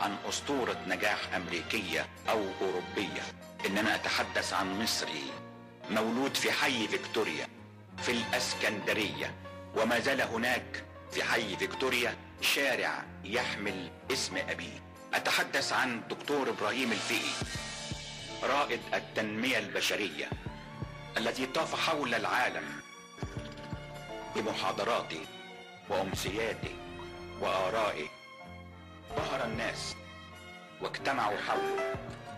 عن أسطورة نجاح أمريكية أو أوروبية إنما أتحدث عن مصري مولود في حي فيكتوريا في الأسكندرية وما زال هناك في حي فيكتوريا شارع يحمل اسم أبيه أتحدث عن دكتور إبراهيم الفقي رائد التنمية البشرية الذي طاف حول العالم بمحاضراته وأمسياته وآرائه ظهر الناس واجتمعوا حوله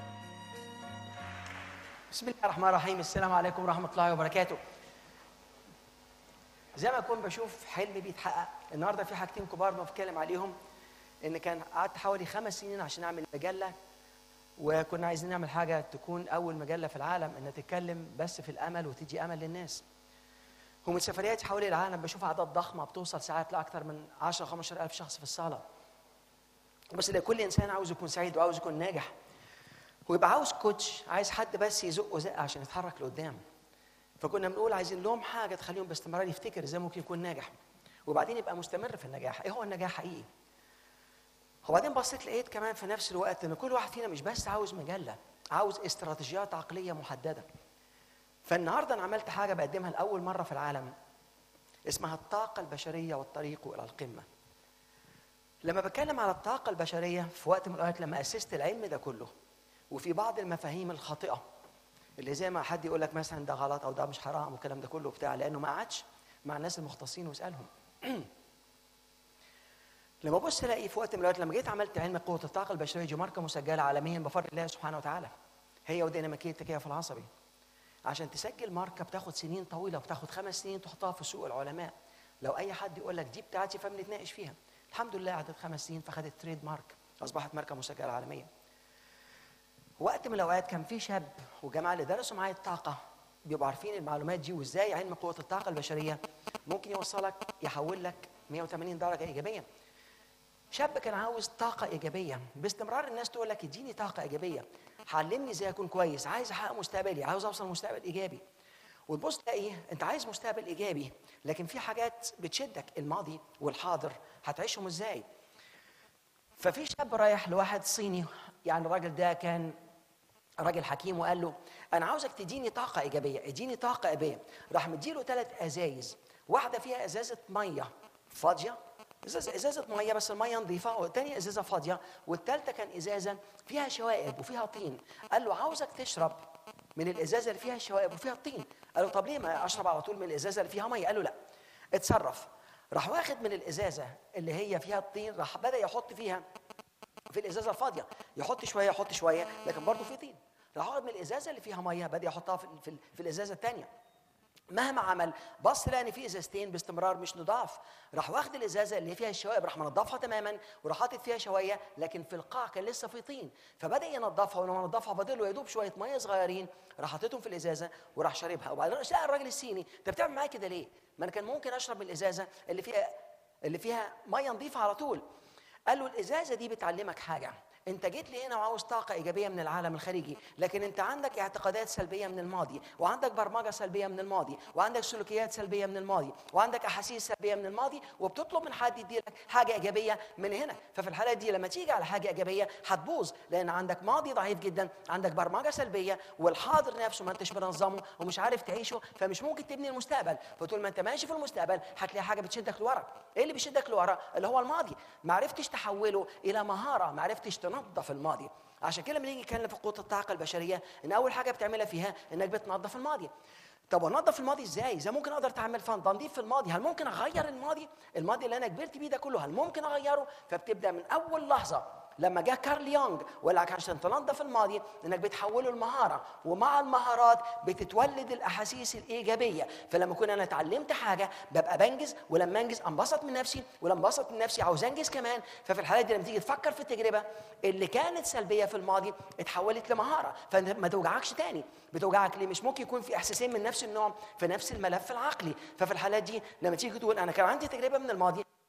بسم الله الرحمن الرحيم السلام عليكم ورحمة الله وبركاته زي ما أكون بشوف حلم بيتحقق النهاردة في حاجتين كبار بتكلم عليهم إن كان قعدت حوالي خمس سنين عشان أعمل مجلة وكنا عايزين نعمل حاجة تكون أول مجلة في العالم إنها تتكلم بس في الأمل وتدي أمل للناس ومن سفرياتي حوالي العالم بشوف أعداد ضخمة بتوصل ساعات لأكثر من 10 15 ألف شخص في الصالة بس ده كل إنسان عاوز يكون سعيد وعاوز يكون ناجح ويبقى عاوز كوتش عايز حد بس يزقه زقه عشان يتحرك لقدام فكنا بنقول عايزين لهم حاجه تخليهم باستمرار يفتكر ازاي ممكن يكون ناجح وبعدين يبقى مستمر في النجاح ايه هو النجاح حقيقي وبعدين بصيت لقيت كمان في نفس الوقت ان كل واحد فينا مش بس عاوز مجله عاوز استراتيجيات عقليه محدده فالنهارده انا عملت حاجه بقدمها لاول مره في العالم اسمها الطاقه البشريه والطريق الى القمه لما بتكلم على الطاقه البشريه في وقت من الاوقات لما اسست العلم ده كله وفي بعض المفاهيم الخاطئه اللي زي ما حد يقول لك مثلا ده غلط او ده مش حرام والكلام ده كله بتاع لانه ما قعدش مع الناس المختصين واسالهم لما بص الاقي في وقت من الاوقات لما جيت عملت علم قوه الطاقه البشريه دي ماركه مسجله عالميا بفضل الله سبحانه وتعالى هي وديناميكيه التكيف العصبي عشان تسجل ماركه بتاخد سنين طويله بتاخد خمس سنين تحطها في سوق العلماء لو اي حد يقول لك دي بتاعتي فبنتناقش فيها الحمد لله عدت خمس سنين فخدت تريد مارك اصبحت ماركه مسجله عالميا وقت من الاوقات كان في شاب وجماعه اللي درسوا معايا الطاقه بيبقوا عارفين المعلومات دي وازاي علم قوه الطاقه البشريه ممكن يوصلك يحول لك 180 درجه ايجابيه شاب كان عاوز طاقة إيجابية باستمرار الناس تقول لك اديني طاقة إيجابية علمني ازاي أكون كويس عايز أحقق مستقبلي عاوز أوصل لمستقبل إيجابي وتبص تلاقي أنت عايز مستقبل إيجابي لكن في حاجات بتشدك الماضي والحاضر هتعيشهم ازاي ففي شاب رايح لواحد صيني يعني الراجل ده كان راجل حكيم وقال له انا عاوزك تديني طاقه ايجابيه اديني طاقه ايجابيه راح مديله ثلاث ازايز واحده فيها ازازه ميه فاضيه ازازه ازازه ميه بس الميه نظيفه والثانيه ازازه فاضيه والثالثه كان ازازه فيها شوائب وفيها طين قال له عاوزك تشرب من الازازه اللي فيها الشوائب وفيها الطين قال له طب ليه ما اشرب على طول من الازازه اللي فيها ميه قال له لا اتصرف راح واخد من الازازه اللي هي فيها الطين راح بدا يحط فيها في الازازه الفاضيه يحط شويه يحط شويه لكن برضه في طين راح واخد من الازازه اللي فيها ميه بدا يحطها في في, في الازازه الثانيه مهما عمل بص لقى ان في ازازتين باستمرار مش نضاف راح واخد الازازه اللي فيها الشوائب راح منضفها تماما وراح حاطط فيها شويه لكن في القاع كان لسه في طين فبدا ينضفها ولما نضفها فاضل له يا دوب شويه ميه صغيرين راح حاططهم في الازازه وراح شاربها وبعدين لقى الراجل الصيني انت بتعمل معايا كده ليه؟ ما انا كان ممكن اشرب من الازازه اللي فيها اللي فيها ميه نظيفه على طول قال له الازازه دي بتعلمك حاجه انت جيت لي هنا وعاوز طاقه ايجابيه من العالم الخارجي لكن انت عندك اعتقادات سلبيه من الماضي وعندك برمجه سلبيه من الماضي وعندك سلوكيات سلبيه من الماضي وعندك احاسيس سلبيه من الماضي وبتطلب من حد يديلك حاجه ايجابيه من هنا ففي الحالات دي لما تيجي على حاجه ايجابيه هتبوظ لان عندك ماضي ضعيف جدا عندك برمجه سلبيه والحاضر نفسه ما انتش منظمه ومش عارف تعيشه فمش ممكن تبني المستقبل فطول ما انت ماشي في المستقبل هتلاقي حاجه بتشدك لورا ايه اللي بيشدك لورا اللي هو الماضي ما عرفتش تحوله الى مهاره ما عرفتش تنظف الماضي عشان كده لما نيجي نتكلم في قوه الطاقه البشريه ان اول حاجه بتعملها فيها انك بتنظف الماضي طب انظف الماضي ازاي؟ ازاي ممكن اقدر اعمل فن تنظيف في الماضي؟ هل ممكن اغير الماضي؟ الماضي اللي انا كبرت بيه ده كله هل ممكن اغيره؟ فبتبدا من اول لحظه لما جاء كارل يونغ وقال لك عشان تنظف الماضي انك بتحوله لمهاره ومع المهارات بتتولد الاحاسيس الايجابيه فلما اكون انا اتعلمت حاجه ببقى بنجز ولما انجز انبسط من نفسي ولما انبسط من نفسي عاوز انجز كمان ففي الحالات دي لما تيجي تفكر في التجربه اللي كانت سلبيه في الماضي اتحولت لمهاره فما توجعكش تاني بتوجعك ليه مش ممكن يكون في احساسين من نفس النوع في نفس الملف العقلي ففي الحالات دي لما تيجي تقول انا كان عندي تجربه من الماضي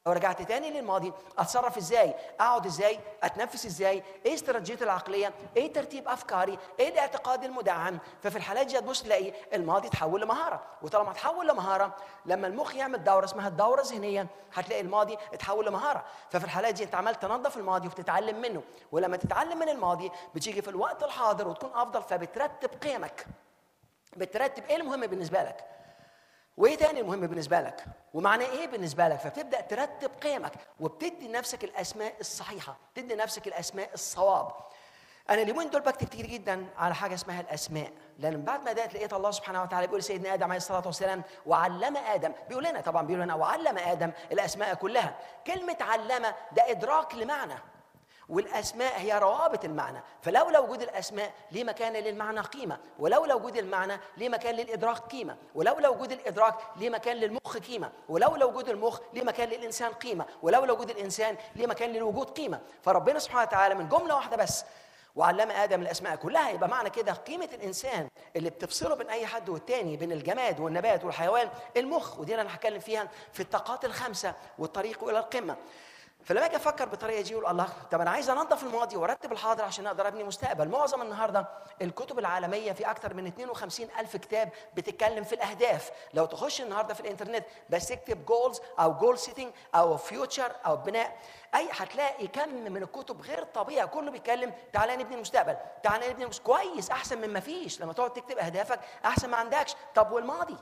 لو رجعت تاني للماضي اتصرف ازاي اقعد ازاي اتنفس ازاي ايه استراتيجيتي العقليه ايه ترتيب افكاري ايه الاعتقاد المدعم ففي الحالات دي هتبص تلاقي الماضي تحول لمهاره وطالما تحول لمهاره لما المخ يعمل دوره اسمها الدوره الذهنيه هتلاقي الماضي اتحول لمهاره ففي الحالات دي انت عمال تنظف الماضي وبتتعلم منه ولما تتعلم من الماضي بتيجي في الوقت الحاضر وتكون افضل فبترتب قيمك بترتب ايه المهم بالنسبه لك وايه تاني المهم بالنسبه لك ومعنى ايه بالنسبه لك فبتبدا ترتب قيمك وبتدي لنفسك الاسماء الصحيحه تدي لنفسك الاسماء الصواب انا اليومين دول بكتب كتير جدا على حاجه اسمها الاسماء لان بعد ما بدات لقيت الله سبحانه وتعالى بيقول سيدنا ادم عليه الصلاه والسلام وعلم ادم بيقول لنا طبعا بيقول لنا وعلم ادم الاسماء كلها كلمه علم ده ادراك لمعنى والاسماء هي روابط المعنى فلولا وجود الاسماء ليه مكان للمعنى قيمه ولولا وجود المعنى ليه مكان للادراك قيمه ولولا وجود الادراك ليه مكان للمخ قيمه ولولا وجود المخ ليه مكان للانسان قيمه ولولا وجود الانسان ليه مكان للوجود قيمه فربنا سبحانه وتعالى من جمله واحده بس وعلم ادم الاسماء كلها يبقى معنى كده قيمه الانسان اللي بتفصله بين اي حد والتاني بين الجماد والنبات والحيوان المخ ودي انا هتكلم فيها في الطاقات الخمسه والطريق الى القمه فلما اجي افكر بالطريقه دي اقول الله طب انا عايز انظف الماضي وارتب الحاضر عشان اقدر ابني مستقبل معظم النهارده الكتب العالميه في اكثر من 52 الف كتاب بتتكلم في الاهداف لو تخش النهارده في الانترنت بس تكتب جولز او جول سيتنج او فيوتشر او بناء اي هتلاقي كم من الكتب غير طبيعي كله بيتكلم تعالى نبني المستقبل تعالى نبني المستقبل. كويس احسن من ما فيش لما تقعد تكتب اهدافك احسن ما عندكش طب والماضي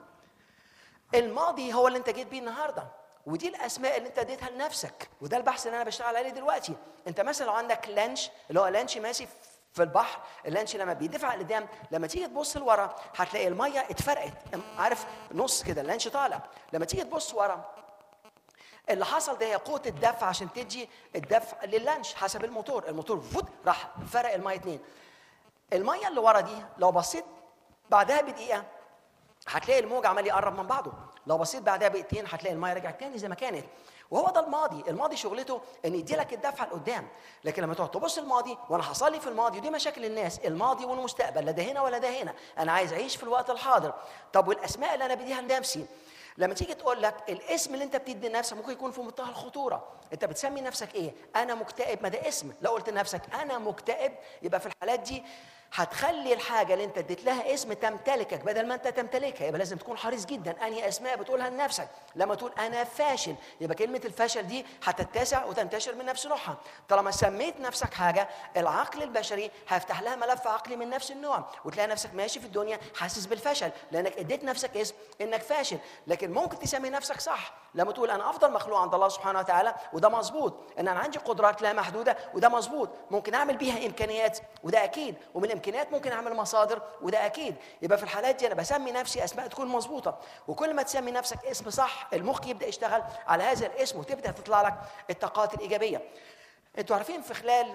الماضي هو اللي انت جيت بيه النهارده ودي الاسماء اللي انت اديتها لنفسك وده البحث اللي انا بشتغل عليه دلوقتي انت مثلا لو عندك لانش اللي هو لانش ماشي في البحر اللانش لما بيدفع لقدام لما تيجي تبص لورا هتلاقي الميه اتفرقت عارف نص كده اللانش طالع لما تيجي تبص ورا اللي حصل ده هي قوه الدفع عشان تدي الدفع لللانش حسب الموتور الموتور فوت راح فرق الميه اتنين الميه اللي ورا دي لو بصيت بعدها بدقيقه هتلاقي الموج عمال يقرب من بعضه لو بصيت بعدها بدقيقتين هتلاقي الميه رجعت تاني زي ما كانت وهو ده الماضي الماضي شغلته ان يدي لك الدفعه لقدام لكن لما تقعد تبص الماضي وانا حصل لي في الماضي ودي مشاكل الناس الماضي والمستقبل لا ده هنا ولا ده هنا انا عايز اعيش في الوقت الحاضر طب والاسماء اللي انا بديها لنفسي لما تيجي تقول لك الاسم اللي انت بتدي لنفسك ممكن يكون في منتهى الخطوره انت بتسمي نفسك ايه انا مكتئب ما ده اسم لو قلت لنفسك انا مكتئب يبقى في الحالات دي هتخلي الحاجة اللي انت اديت لها اسم تمتلكك بدل ما انت تمتلكها يبقى لازم تكون حريص جدا انهي اسماء بتقولها لنفسك لما تقول انا فاشل يبقى كلمة الفشل دي هتتسع وتنتشر من نفس نوعها طالما سميت نفسك حاجة العقل البشري هيفتح لها ملف عقلي من نفس النوع وتلاقي نفسك ماشي في الدنيا حاسس بالفشل لانك اديت نفسك اسم انك فاشل لكن ممكن تسمي نفسك صح لما تقول انا افضل مخلوق عند الله سبحانه وتعالى وده مظبوط ان انا عندي قدرات لا محدودة وده مظبوط ممكن اعمل بيها امكانيات وده اكيد ومن الامكانيات ممكن اعمل مصادر وده اكيد يبقى في الحالات دي انا بسمي نفسي اسماء تكون مظبوطه وكل ما تسمي نفسك اسم صح المخ يبدا يشتغل على هذا الاسم وتبدا تطلع لك الطاقات الايجابيه انتوا عارفين في خلال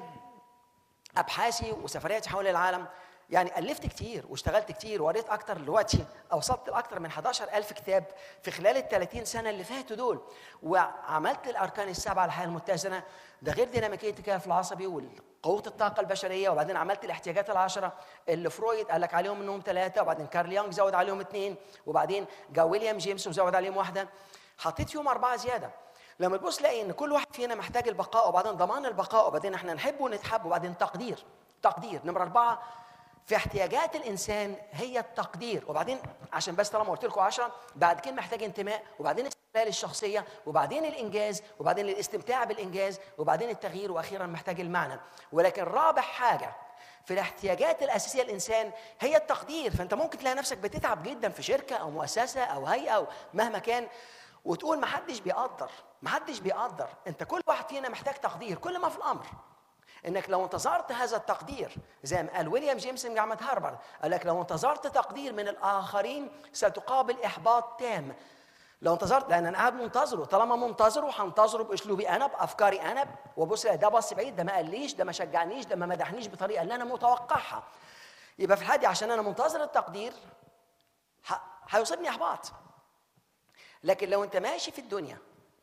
ابحاثي وسفرياتي حول العالم يعني ألفت كتير واشتغلت كتير وقريت أكتر دلوقتي وصلت لأكتر من 11000 كتاب في خلال ال 30 سنة اللي فاتوا دول وعملت الأركان السبعة الحياة المتزنة ده غير ديناميكية الكيف العصبي وقوة الطاقة البشرية وبعدين عملت الاحتياجات العشرة اللي فرويد قال لك عليهم انهم ثلاثة وبعدين كارل يونغ زود عليهم اثنين وبعدين جا ويليام جيمس وزود عليهم واحدة حطيت فيهم أربعة زيادة لما تبص تلاقي ان كل واحد فينا محتاج البقاء وبعدين ضمان البقاء وبعدين احنا نحب ونتحب وبعدين تقدير تقدير نمرة أربعة في احتياجات الانسان هي التقدير وبعدين عشان بس طالما قلت لكم 10 بعد كده محتاج انتماء وبعدين استقلال الشخصيه وبعدين الانجاز وبعدين الاستمتاع بالانجاز وبعدين التغيير واخيرا محتاج المعنى ولكن رابع حاجه في الاحتياجات الاساسيه للانسان هي التقدير فانت ممكن تلاقي نفسك بتتعب جدا في شركه او مؤسسه او هيئه او مهما كان وتقول ما حدش بيقدر ما حدش بيقدر انت كل واحد فينا محتاج تقدير كل ما في الامر انك لو انتظرت هذا التقدير زي ما قال ويليام جيمس من جامعه هارفارد قال لك لو انتظرت تقدير من الاخرين ستقابل احباط تام لو انتظرت لان انا قاعد منتظره طالما منتظره هنتظره باسلوبي انا بافكاري انا وبص ده بص بعيد ده ما قاليش ده ما شجعنيش ده ما مدحنيش بطريقه اللي انا متوقعها يبقى في الحاله دي عشان انا منتظر التقدير هيصيبني احباط لكن لو انت ماشي في الدنيا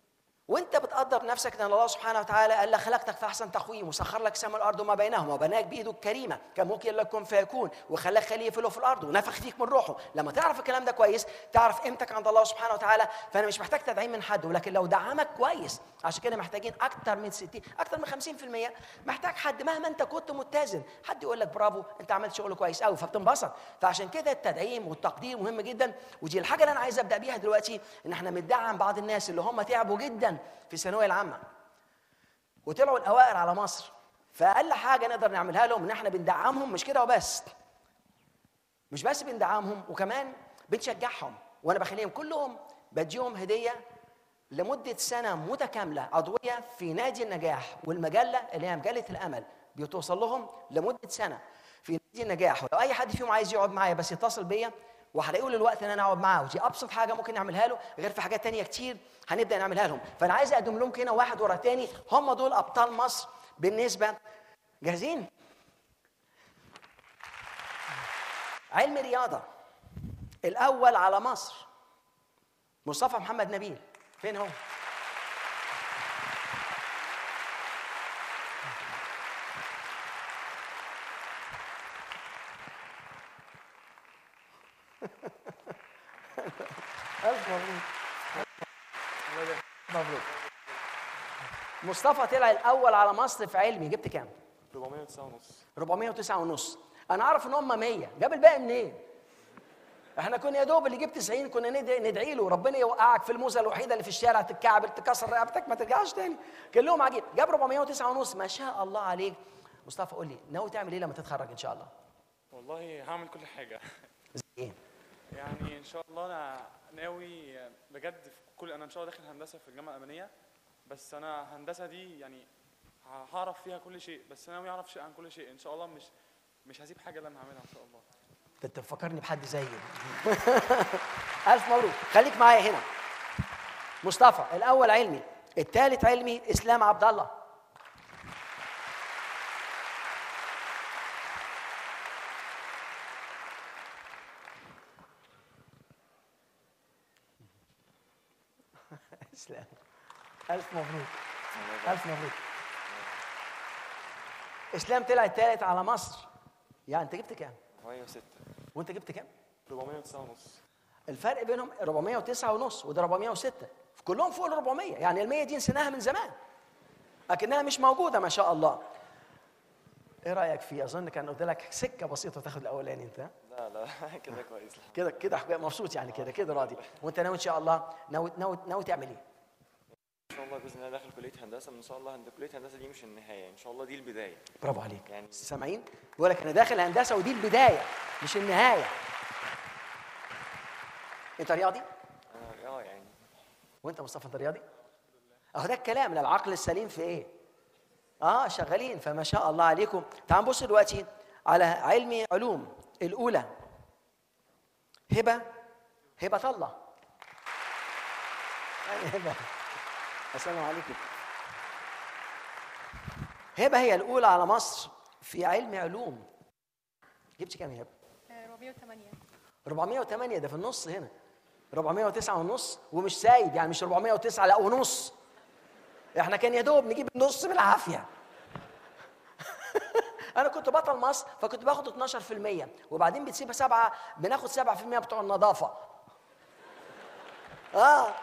وانت بتقدر نفسك ان الله سبحانه وتعالى قال لك خلقتك في احسن تقويم وسخر لك سماء الارض وما بينهما وبناك بايده الكريمه كان ممكن لكم فيكون وخلاك خليفه له في الارض ونفخ فيك من روحه لما تعرف الكلام ده كويس تعرف قيمتك عند الله سبحانه وتعالى فانا مش محتاج تدعيم من حد ولكن لو دعمك كويس عشان كده محتاجين اكتر من 60 اكتر من 50% محتاج حد مهما انت كنت متزن حد يقول لك برافو انت عملت شغل كويس قوي فبتنبسط فعشان كده التدعيم والتقدير مهم جدا ودي الحاجه اللي انا عايز ابدا بيها دلوقتي ان احنا بندعم بعض الناس اللي هم تعبوا جدا في الثانويه العامه وطلعوا الاوائل على مصر فاقل حاجه نقدر نعملها لهم ان احنا بندعمهم مش كده وبس مش بس بندعمهم وكمان بنشجعهم وانا بخليهم كلهم بديهم هديه لمده سنه متكامله عضويه في نادي النجاح والمجله اللي هي مجله الامل بتوصل لهم لمده سنه في نادي النجاح ولو اي حد فيهم عايز يقعد معايا بس يتصل بيا وهلاقيه له الوقت ان انا اقعد معاه ودي ابسط حاجه ممكن نعملها له غير في حاجات تانية كتير هنبدا نعملها لهم فانا عايز اقدم لهم كده واحد ورا تاني هم دول ابطال مصر بالنسبه جاهزين علم رياضه الاول على مصر مصطفى محمد نبيل فين هو ألف مبروك مبروك مصطفى طلع الاول على مصر في علمي جبت كام 409 ونص 409 ونص انا اعرف ان هم 100 جاب الباقي منين احنا كنا يا دوب اللي جبت 90 كنا ندعي, ندعي له ربنا يوقعك في الموزه الوحيده اللي في الشارع تتكعبل تكسر رقبتك ما ترجعش تاني كان لهم عجيب جاب 409 ونص ما شاء الله عليك مصطفى قول لي ناوي تعمل ايه لما تتخرج ان شاء الله والله هعمل كل حاجة زي ايه يعني إن شاء الله أنا ناوي بجد في كل أنا إن شاء الله داخل هندسة في الجامعة الألمانية بس أنا هندسة دي يعني ه- هعرف فيها كل شيء بس أنا ناوي أعرف شيء عن كل شيء إن شاء الله مش مش هسيب حاجة لما هعملها إن شاء الله ده انت بتفكرني بحد زيي الف مبروك خليك معايا هنا مصطفى الاول علمي الثالث علمي اسلام عبد الله اسلام الف مبروك الف مبروك اسلام طلع الثالث على مصر يعني انت جبت كام 406 وانت جبت كام 409 ونص الفرق بينهم 409 ونص وده 406 كلهم فوق ال 400 يعني ال 100 دي نسيناها من زمان لكنها مش موجوده ما شاء الله ايه رايك فيه اظن كان قلت لك سكه بسيطه تاخد الاولاني انت لا لا كده كويس كده كده مبسوط يعني كده كده راضي وانت ناوي ان شاء الله ناوي ناوي ناوي تعمل ايه ان شاء الله باذن الله داخل كليه هندسه ان شاء الله هند- كليه هندسه دي مش النهايه ان شاء الله دي البدايه برافو عليك يعني- سامعين بيقول لك انا داخل هندسه ودي البدايه مش النهايه انت رياضي اه آه، يعني وانت مصطفى انت رياضي اهو ده الكلام لا العقل السليم في ايه اه شغالين فما شاء الله عليكم تعال نبص دلوقتي على علمي علوم الاولى هبه هبه الله يعني هبه السلام عليكم هبه هي الاولى على مصر في علم علوم جبت كام يا هبه 408 408 ده في النص هنا 409 ونص ومش سايب يعني مش 409 لا ونص احنا كان يا دوب نجيب النص بالعافيه انا كنت بطل مصر فكنت باخد 12% وبعدين بتسيب سبعه بناخد 7% بتوع النظافه اه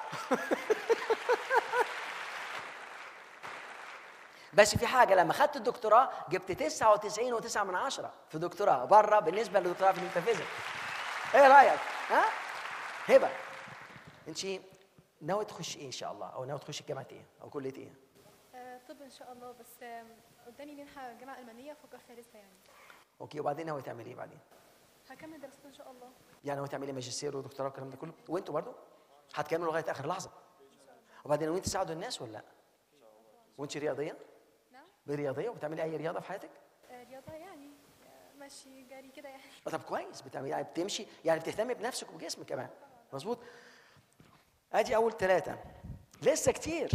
بس في حاجه لما خدت الدكتوراه جبت 99 و9 من عشرة في دكتوراه بره بالنسبه للدكتوراه في الميتافيزيك ايه رايك ها هبه انت ناوي تخش ايه ان شاء الله او ناوي تخش جامعه ايه او كليه ايه آه، طب ان شاء الله بس آم، قدامي منحه جامعه المانيه فكر فيها لسه يعني اوكي وبعدين ناوي تعمل ايه بعدين هكمل دراستي ان شاء الله يعني ناوي تعملي ماجستير ودكتوراه والكلام ده كله وانتوا برضو هتكملوا لغايه اخر لحظه وبعدين وانت تساعدوا الناس ولا لا وانت رياضيه نعم برياضيه وبتعملي اي رياضه في حياتك آه، رياضه يعني آه، مشي جري كده يعني آه، طب كويس بتعملي يعني بتمشي يعني بتهتمي بنفسك وبجسمك كمان مظبوط ادي اول ثلاثه لسه كتير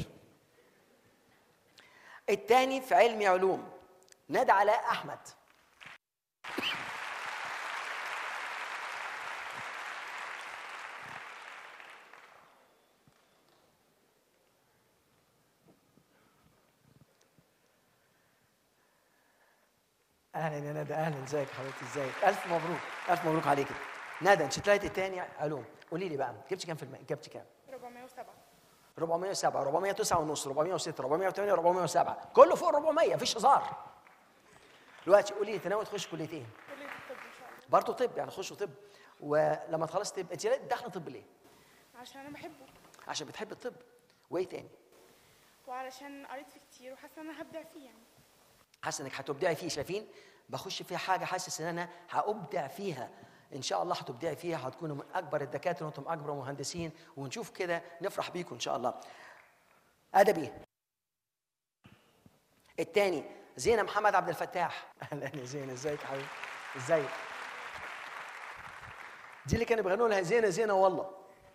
الثاني في علم علوم ندى علاء احمد اهلا يا ندى اهلا ازيك يا حبيبتي ازيك الف مبروك الف مبروك عليكي ندى انت طلعتي الثاني علوم قولي لي بقى جبتي كام في المية جبتي كام 407 407 409 ونص 406 408 407 كله فوق 400 مفيش هزار دلوقتي قولي لي انت ناوي تخش كليه ايه كلية الطب إن شاء الله برضه طب يعني خشوا طب ولما تخلص طب انت ليه داخله طب ليه عشان أنا بحبه عشان بتحب الطب وايه تاني وعلشان قريت فيه كتير وحاسة إن أنا هبدع فيه يعني حاسس انك هتبدعي فيه شايفين بخش في حاجه حاسس ان انا هابدع فيها ان شاء الله هتبدعي فيها هتكونوا من اكبر الدكاتره وانتم اكبر مهندسين ونشوف كده نفرح بيكم ان شاء الله ادبي الثاني زينه محمد عبد الفتاح اهلا يا زينه ازيك يا حبيبي ازيك دي اللي كانوا بيغنوا لها زينه زينه والله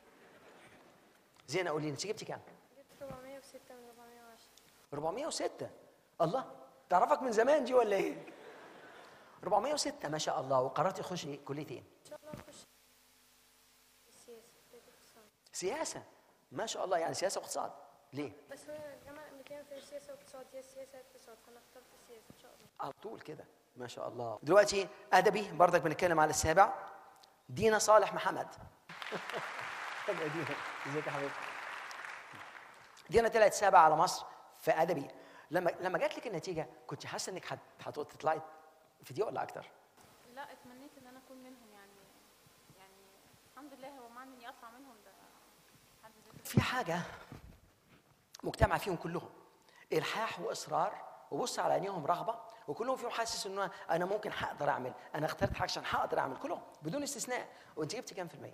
زينه قولي لي انت جبتي كام جبت 406 من 410 406 الله تعرفك من زمان دي ولا ايه 406 ما شاء الله وقررت تخشي كليه ايه إن شاء الله أخش السياسة كلية الاقتصاد سياسه ما شاء الله يعني سياسه واقتصاد ليه بس هو الجامعة الأمريكية فيها سياسة واقتصاد هي السياسة اقتصاد فأنا اخترت السياسة إن شاء الله على طول كده ما شاء الله دلوقتي ادبي برضك بنتكلم على السابع دينا صالح محمد يا دينا ازيك يا حبيبتي دينا طلعت سابع على مصر في ادبي لما لما جات لك النتيجه كنت حاسه انك هت- هتطلعي في دي ولا اكتر لا اتمنيت ان انا اكون منهم يعني يعني الحمد لله هو معنى اني اطلع منهم ده حد ذاته في حاجة مجتمع فيهم كلهم إلحاح وإصرار وبص على عينيهم رغبة وكلهم فيهم حاسس إنه أنا ممكن هقدر أعمل أنا اخترت حاجة عشان هقدر أعمل كلهم بدون استثناء وأنت جبتي كام في المية؟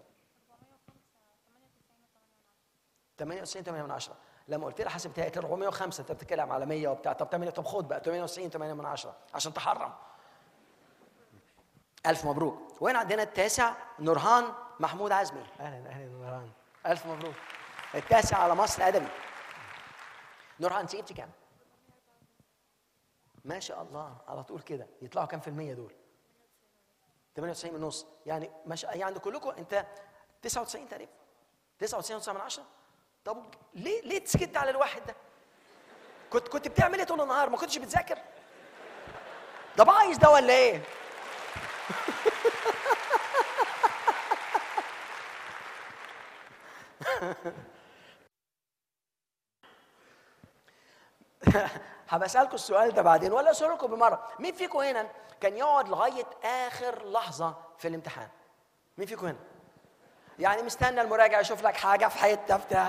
98 8 من 10 لما قلت لها حسبتها قالت لي 405 انت بتتكلم على 100 وبتاع طب 8 طب خد بقى 98 8 من 10 عشان تحرم ألف مبروك وين عندنا التاسع نورهان محمود عزمي أهلا أهلا نورهان ألف مبروك التاسع على مصر أدبي نورهان أنت جبتي كام؟ ما شاء الله على طول كده يطلعوا كام في المية دول؟ 98 من نص يعني ما شاء يعني كلكم انت 99 تقريبا 99 من 10 طب ليه ليه سكت على الواحد ده؟ كنت كنت بتعمل ايه طول النهار؟ ما كنتش بتذاكر؟ ده بايظ ده ولا ايه؟ هبقى اسالكم السؤال ده بعدين ولا اسالكم بمره مين فيكم هنا كان يقعد لغايه اخر لحظه في الامتحان مين فيكم هنا يعني مستنى المراجع يشوف لك حاجه في حته بتاع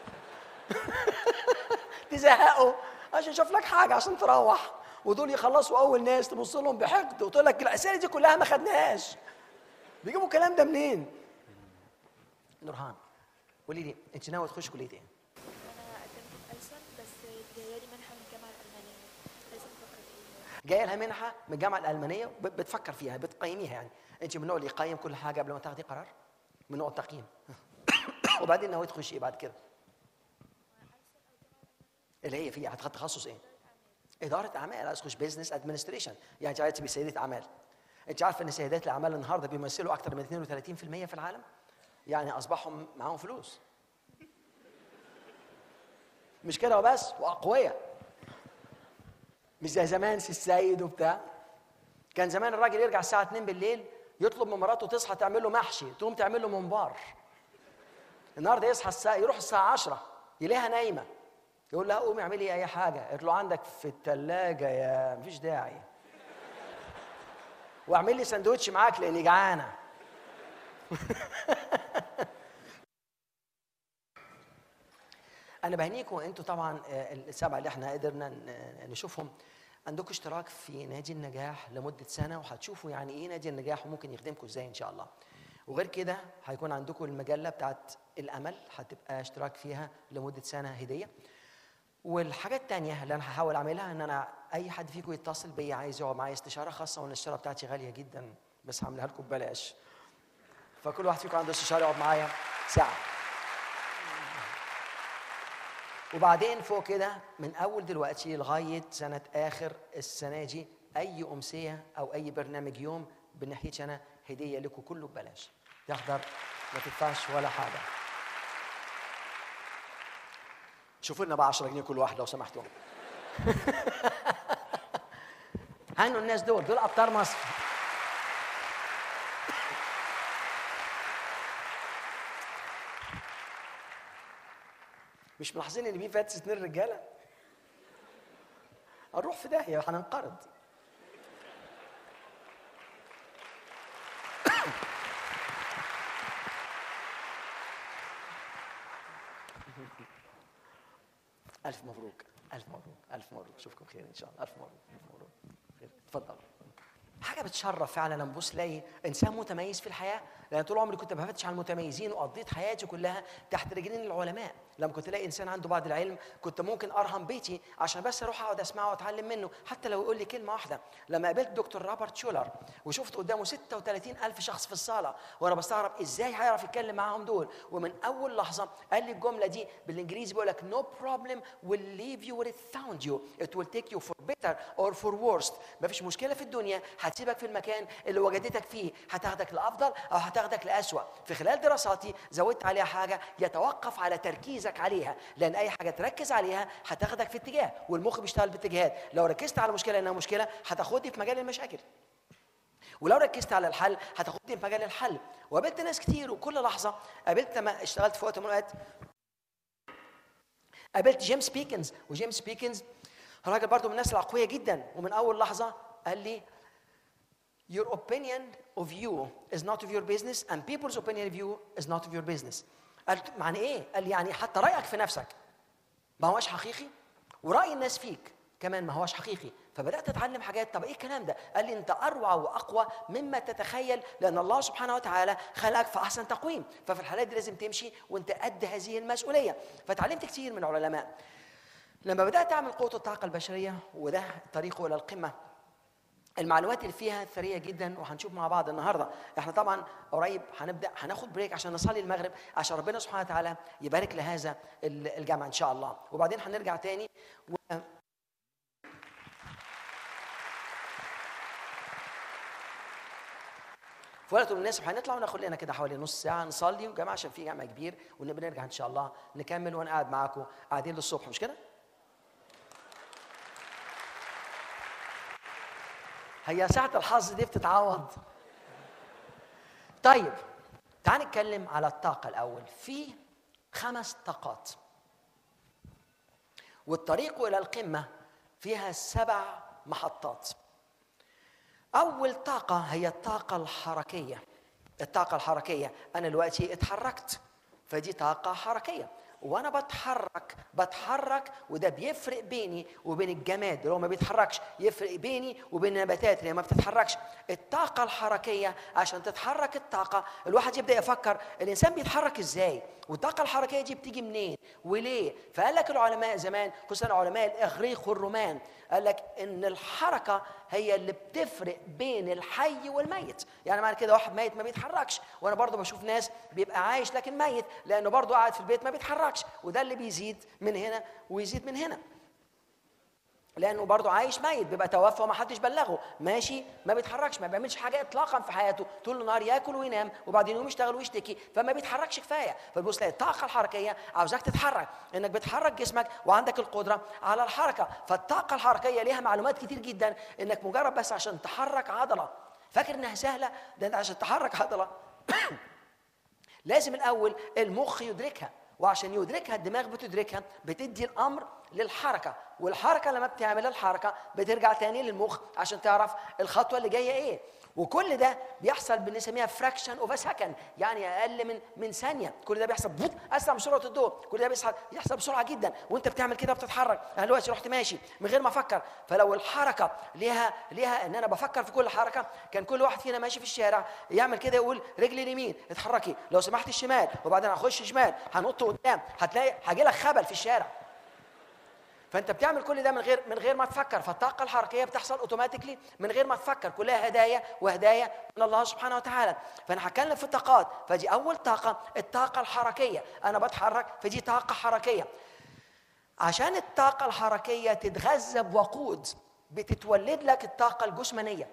تزهقه عشان يشوف لك حاجه عشان تروح ودول يخلصوا اول ناس تبص لهم بحقد وتقول لك الاسئله دي كلها ما خدناهاش بيجيبوا الكلام ده منين نورهان قولي لي انت ناوي تخش كليه ايه انا قدمت في ايسر بس جايه لي منحه من الجامعه الالمانيه لازم افكر فيها جايه لها منحه من الجامعه الالمانيه ب- بتفكر فيها بتقيميها يعني انت من النوع اللي يقيم كل حاجه قبل ما تاخدي قرار من نوع التقييم وبعدين ناوي تخشي ايه بعد كده اللي هي فيها هتاخد تخصص ايه اداره اعمال عايز تخش بزنس ادمنستريشن يعني انت عايز تبقى سيده اعمال انت عارف ان سيدات الاعمال النهارده بيمثلوا اكثر من 32% في العالم يعني اصبحوا معاهم فلوس مش كده وبس واقوياء مش زي زمان سي السيد وبتاع كان زمان الراجل يرجع الساعه 2 بالليل يطلب من مراته تصحى تعمل له محشي تقوم تعمل له ممبار النهارده يصحى الساعه يروح الساعه 10 يلاقيها نايمه يقول لها قومي اعملي اي حاجه قالت له عندك في الثلاجه يا مفيش داعي واعمل لي سندوتش معاك لاني جعانه انا بهنيكم انتوا طبعا آه، السبعه اللي احنا قدرنا ن- نشوفهم عندكم اشتراك في نادي النجاح لمده سنه وهتشوفوا يعني ايه نادي النجاح وممكن يخدمكم ازاي ان شاء الله وغير كده هيكون عندكم المجله بتاعت الامل هتبقى اشتراك فيها لمده سنه هديه والحاجة التانية اللي أنا هحاول أعملها إن أنا أي حد فيكم يتصل بيا عايز يقعد معايا استشارة خاصة والاستشارة بتاعتي غالية جدا بس هعملها لكم ببلاش فكل واحد فيكم عنده استشارة يقعد معايا ساعة وبعدين فوق كده من أول دلوقتي لغاية سنة آخر السنة دي أي أمسية أو أي برنامج يوم بناحيتي أنا هدية لكم كله ببلاش تحضر ما تدفعش ولا حاجة شوفوا لنا بقى 10 جنيه كل واحد لو سمحتوا هانوا الناس دول دول ابطال مصر مش ملاحظين ان في فاتس اتنين رجاله هنروح في داهيه هننقرض ألف مبروك ألف مبروك ألف مبروك أشوفكم خير إن شاء الله ألف مبروك ألف مبروك خير اتفضل حاجة بتشرف فعلا لما تبص تلاقي إنسان متميز في الحياة لأن طول عمري كنت بفتش على المتميزين وقضيت حياتي كلها تحت رجلين العلماء لما كنت الاقي انسان عنده بعض العلم كنت ممكن ارهم بيتي عشان بس اروح اقعد اسمعه واتعلم منه حتى لو يقول لي كلمه واحده لما قابلت دكتور روبرت شولر وشفت قدامه 36 الف شخص في الصاله وانا بستغرب ازاي هيعرف يتكلم معاهم دول ومن اول لحظه قال لي الجمله دي بالانجليزي بيقول لك no problem will leave you where it found you it will take you for better or for worst مفيش مشكله في الدنيا هتسيبك في المكان اللي وجدتك فيه هتاخدك لافضل او هتاخدك لاسوأ في خلال دراساتي زودت عليها حاجه يتوقف على تركيزك عليها لان اي حاجه تركز عليها هتاخدك في اتجاه والمخ بيشتغل باتجاهات لو ركزت على مشكله انها مشكله هتاخدني في مجال المشاكل ولو ركزت على الحل هتاخدني في مجال الحل وقابلت ناس كتير وكل لحظه قابلت لما اشتغلت في وقت من الاوقات قابلت جيمس بيكنز وجيمس بيكنز راجل برضه من الناس الأقوياء جدا ومن اول لحظه قال لي Your opinion of you is not of your business and people's opinion of you is not of your business. قلت معنى ايه؟ قال لي يعني حتى رأيك في نفسك ما هوش حقيقي ورأي الناس فيك كمان ما هوش حقيقي فبدأت أتعلم حاجات طب ايه الكلام ده؟ قال لي أنت أروع وأقوى مما تتخيل لأن الله سبحانه وتعالى خلقك في أحسن تقويم ففي الحالات دي لازم تمشي وأنت قد هذه المسؤولية فتعلمت كتير من العلماء لما بدأت أعمل قوة الطاقة البشرية وده طريقه إلى القمة المعلومات اللي فيها ثريه جدا وهنشوف مع بعض النهارده احنا طبعا قريب هنبدا هناخد بريك عشان نصلي المغرب عشان ربنا سبحانه وتعالى يبارك لهذا ال- الجمع ان شاء الله وبعدين هنرجع تاني و... في وقت المناسب هنطلع وناخد لنا كده حوالي نص ساعه نصلي وجماعه عشان في جمع كبير ونبقى نرجع ان شاء الله نكمل وانا قاعد معاكم قاعدين للصبح مش كده؟ هي ساعة الحظ دي بتتعوض طيب تعال نتكلم على الطاقة الأول في خمس طاقات والطريق إلى القمة فيها سبع محطات أول طاقة هي الطاقة الحركية الطاقة الحركية أنا دلوقتي اتحركت فدي طاقة حركية وانا بتحرك بتحرك وده بيفرق بيني وبين الجماد اللي هو ما بيتحركش يفرق بيني وبين النباتات اللي هي ما بتتحركش الطاقه الحركيه عشان تتحرك الطاقه الواحد يبدا يفكر الانسان بيتحرك ازاي والطاقه الحركيه دي بتيجي منين وليه فقال لك العلماء زمان خصوصا علماء الاغريق والرومان قال لك ان الحركه هي اللي بتفرق بين الحي والميت يعني معنى كده واحد ميت ما بيتحركش وانا برضو بشوف ناس بيبقى عايش لكن ميت لانه برضو قاعد في البيت ما بيتحركش وده اللي بيزيد من هنا ويزيد من هنا لانه برضه عايش ميت بيبقى توفى وما حدش بلغه ماشي ما بيتحركش ما بيعملش حاجه اطلاقا في حياته طول النهار ياكل وينام وبعدين يقوم يشتغل ويشتكي فما بيتحركش كفايه فبص تلاقي الطاقه الحركيه عاوزاك تتحرك انك بتحرك جسمك وعندك القدره على الحركه فالطاقه الحركيه ليها معلومات كتير جدا انك مجرد بس عشان تحرك عضله فاكر انها سهله ده انت عشان تحرك عضله لازم الاول المخ يدركها وعشان يدركها الدماغ بتدركها بتدي الامر للحركه والحركه لما بتعمل الحركه بترجع تاني للمخ عشان تعرف الخطوه اللي جايه ايه وكل ده بيحصل بنسميها فراكشن اوف سكند يعني اقل من من ثانيه كل ده بيحصل بوت اسرع من سرعه الضوء كل ده بيحصل بيحصل بسرعه جدا وانت بتعمل كده بتتحرك انا دلوقتي رحت ماشي من غير ما افكر فلو الحركه ليها ليها ان انا بفكر في كل حركه كان كل واحد فينا ماشي في الشارع يعمل كده يقول رجلي اليمين اتحركي لو سمحت الشمال وبعدين هخش شمال هنط قدام هتلاقي هاجي لك خبل في الشارع فانت بتعمل كل ده من غير من غير ما تفكر فالطاقه الحركيه بتحصل اوتوماتيكلي من غير ما تفكر كلها هدايا وهدايا من الله سبحانه وتعالى فانا هتكلم في الطاقات فدي اول طاقه الطاقه الحركيه انا بتحرك فدي طاقه حركيه عشان الطاقه الحركيه تتغذى بوقود بتتولد لك الطاقه الجسمانيه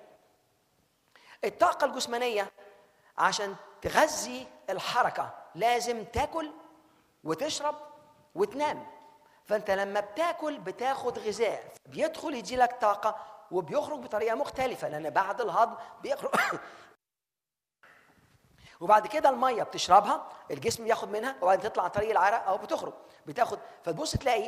الطاقه الجسمانيه عشان تغذي الحركه لازم تاكل وتشرب وتنام فانت لما بتاكل بتاخد غذاء بيدخل يدي لك طاقه وبيخرج بطريقه مختلفه لان بعد الهضم بيخرج وبعد كده الميه بتشربها الجسم بياخد منها وبعدين تطلع عن طريق العرق او بتخرج بتاخد فتبص تلاقي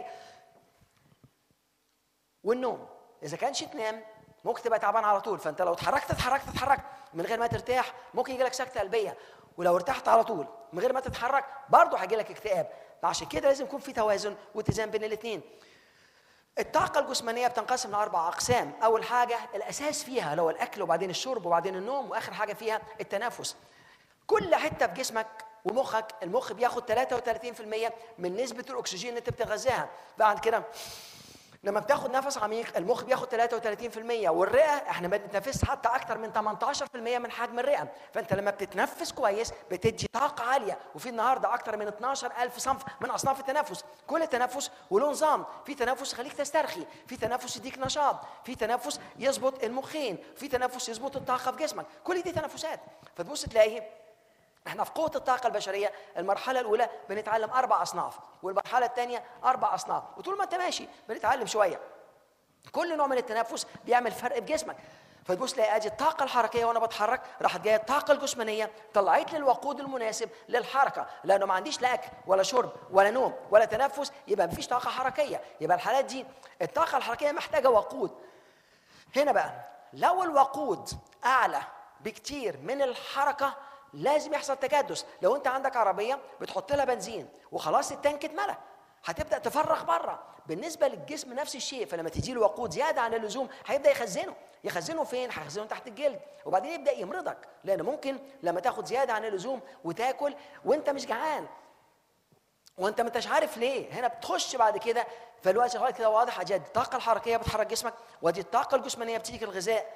والنوم اذا كانش تنام ممكن تبقى تعبان على طول فانت لو اتحركت اتحركت اتحركت من غير ما ترتاح ممكن يجي لك سكته قلبيه ولو ارتحت على طول من غير ما تتحرك برضه هيجي لك اكتئاب عشان كده لازم يكون في توازن واتزان بين الاثنين الطاقة الجسمانية بتنقسم لأربع أقسام، أول حاجة الأساس فيها اللي هو الأكل وبعدين الشرب وبعدين النوم وآخر حاجة فيها التنفس. كل حتة في جسمك ومخك المخ بياخد 33% من نسبة الأكسجين اللي أنت بتغذاها، بعد كده لما بتاخد نفس عميق المخ بياخد 33% والرئه احنا بنتنفس حتى اكتر من 18% من حجم الرئه فانت لما بتتنفس كويس بتدي طاقه عاليه وفي النهارده اكتر من 12000 صنف من اصناف التنفس كل تنفس وله نظام في تنفس يخليك تسترخي في تنفس يديك نشاط في تنفس يظبط المخين في تنفس يظبط الطاقه في جسمك كل دي تنفسات فتبص تلاقي احنا في قوه الطاقه البشريه المرحله الاولى بنتعلم اربع اصناف والمرحله الثانيه اربع اصناف وطول ما انت ماشي بنتعلم شويه كل نوع من التنفس بيعمل فرق في جسمك فتبص تلاقي ادي الطاقه الحركيه وانا بتحرك راحت جايه الطاقه الجسمانيه طلعت لي الوقود المناسب للحركه لانه ما عنديش لا اكل ولا شرب ولا نوم ولا تنفس يبقى مفيش طاقه حركيه يبقى الحالات دي الطاقه الحركيه محتاجه وقود هنا بقى لو الوقود اعلى بكتير من الحركه لازم يحصل تكدس لو انت عندك عربيه بتحط لها بنزين وخلاص التانك اتملى هتبدا تفرغ بره بالنسبه للجسم نفس الشيء فلما تجي له وقود زياده عن اللزوم هيبدا يخزنه يخزنه فين هيخزنه تحت الجلد وبعدين يبدا يمرضك لان ممكن لما تاخد زياده عن اللزوم وتاكل وانت مش جعان وانت ما انتش عارف ليه هنا بتخش بعد كده فالوقت شغال كده واضح اجي الطاقه الحركيه بتحرك جسمك ودي الطاقه الجسمانيه بتديك الغذاء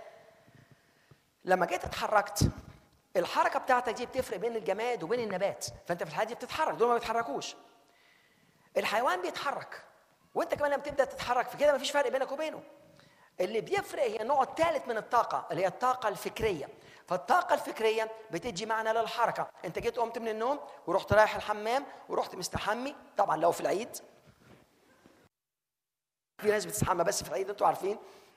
لما جيت اتحركت الحركه بتاعتك دي بتفرق بين الجماد وبين النبات فانت في الحاله دي بتتحرك دول ما بيتحركوش الحيوان بيتحرك وانت كمان لما تبدا تتحرك في كده مفيش فرق بينك وبينه اللي بيفرق هي النوع الثالث من الطاقه اللي هي الطاقه الفكريه فالطاقه الفكريه بتدي معنى للحركه انت جيت قمت من النوم ورحت رايح الحمام ورحت مستحمي طبعا لو في العيد في ناس بتستحمى بس في العيد انتوا عارفين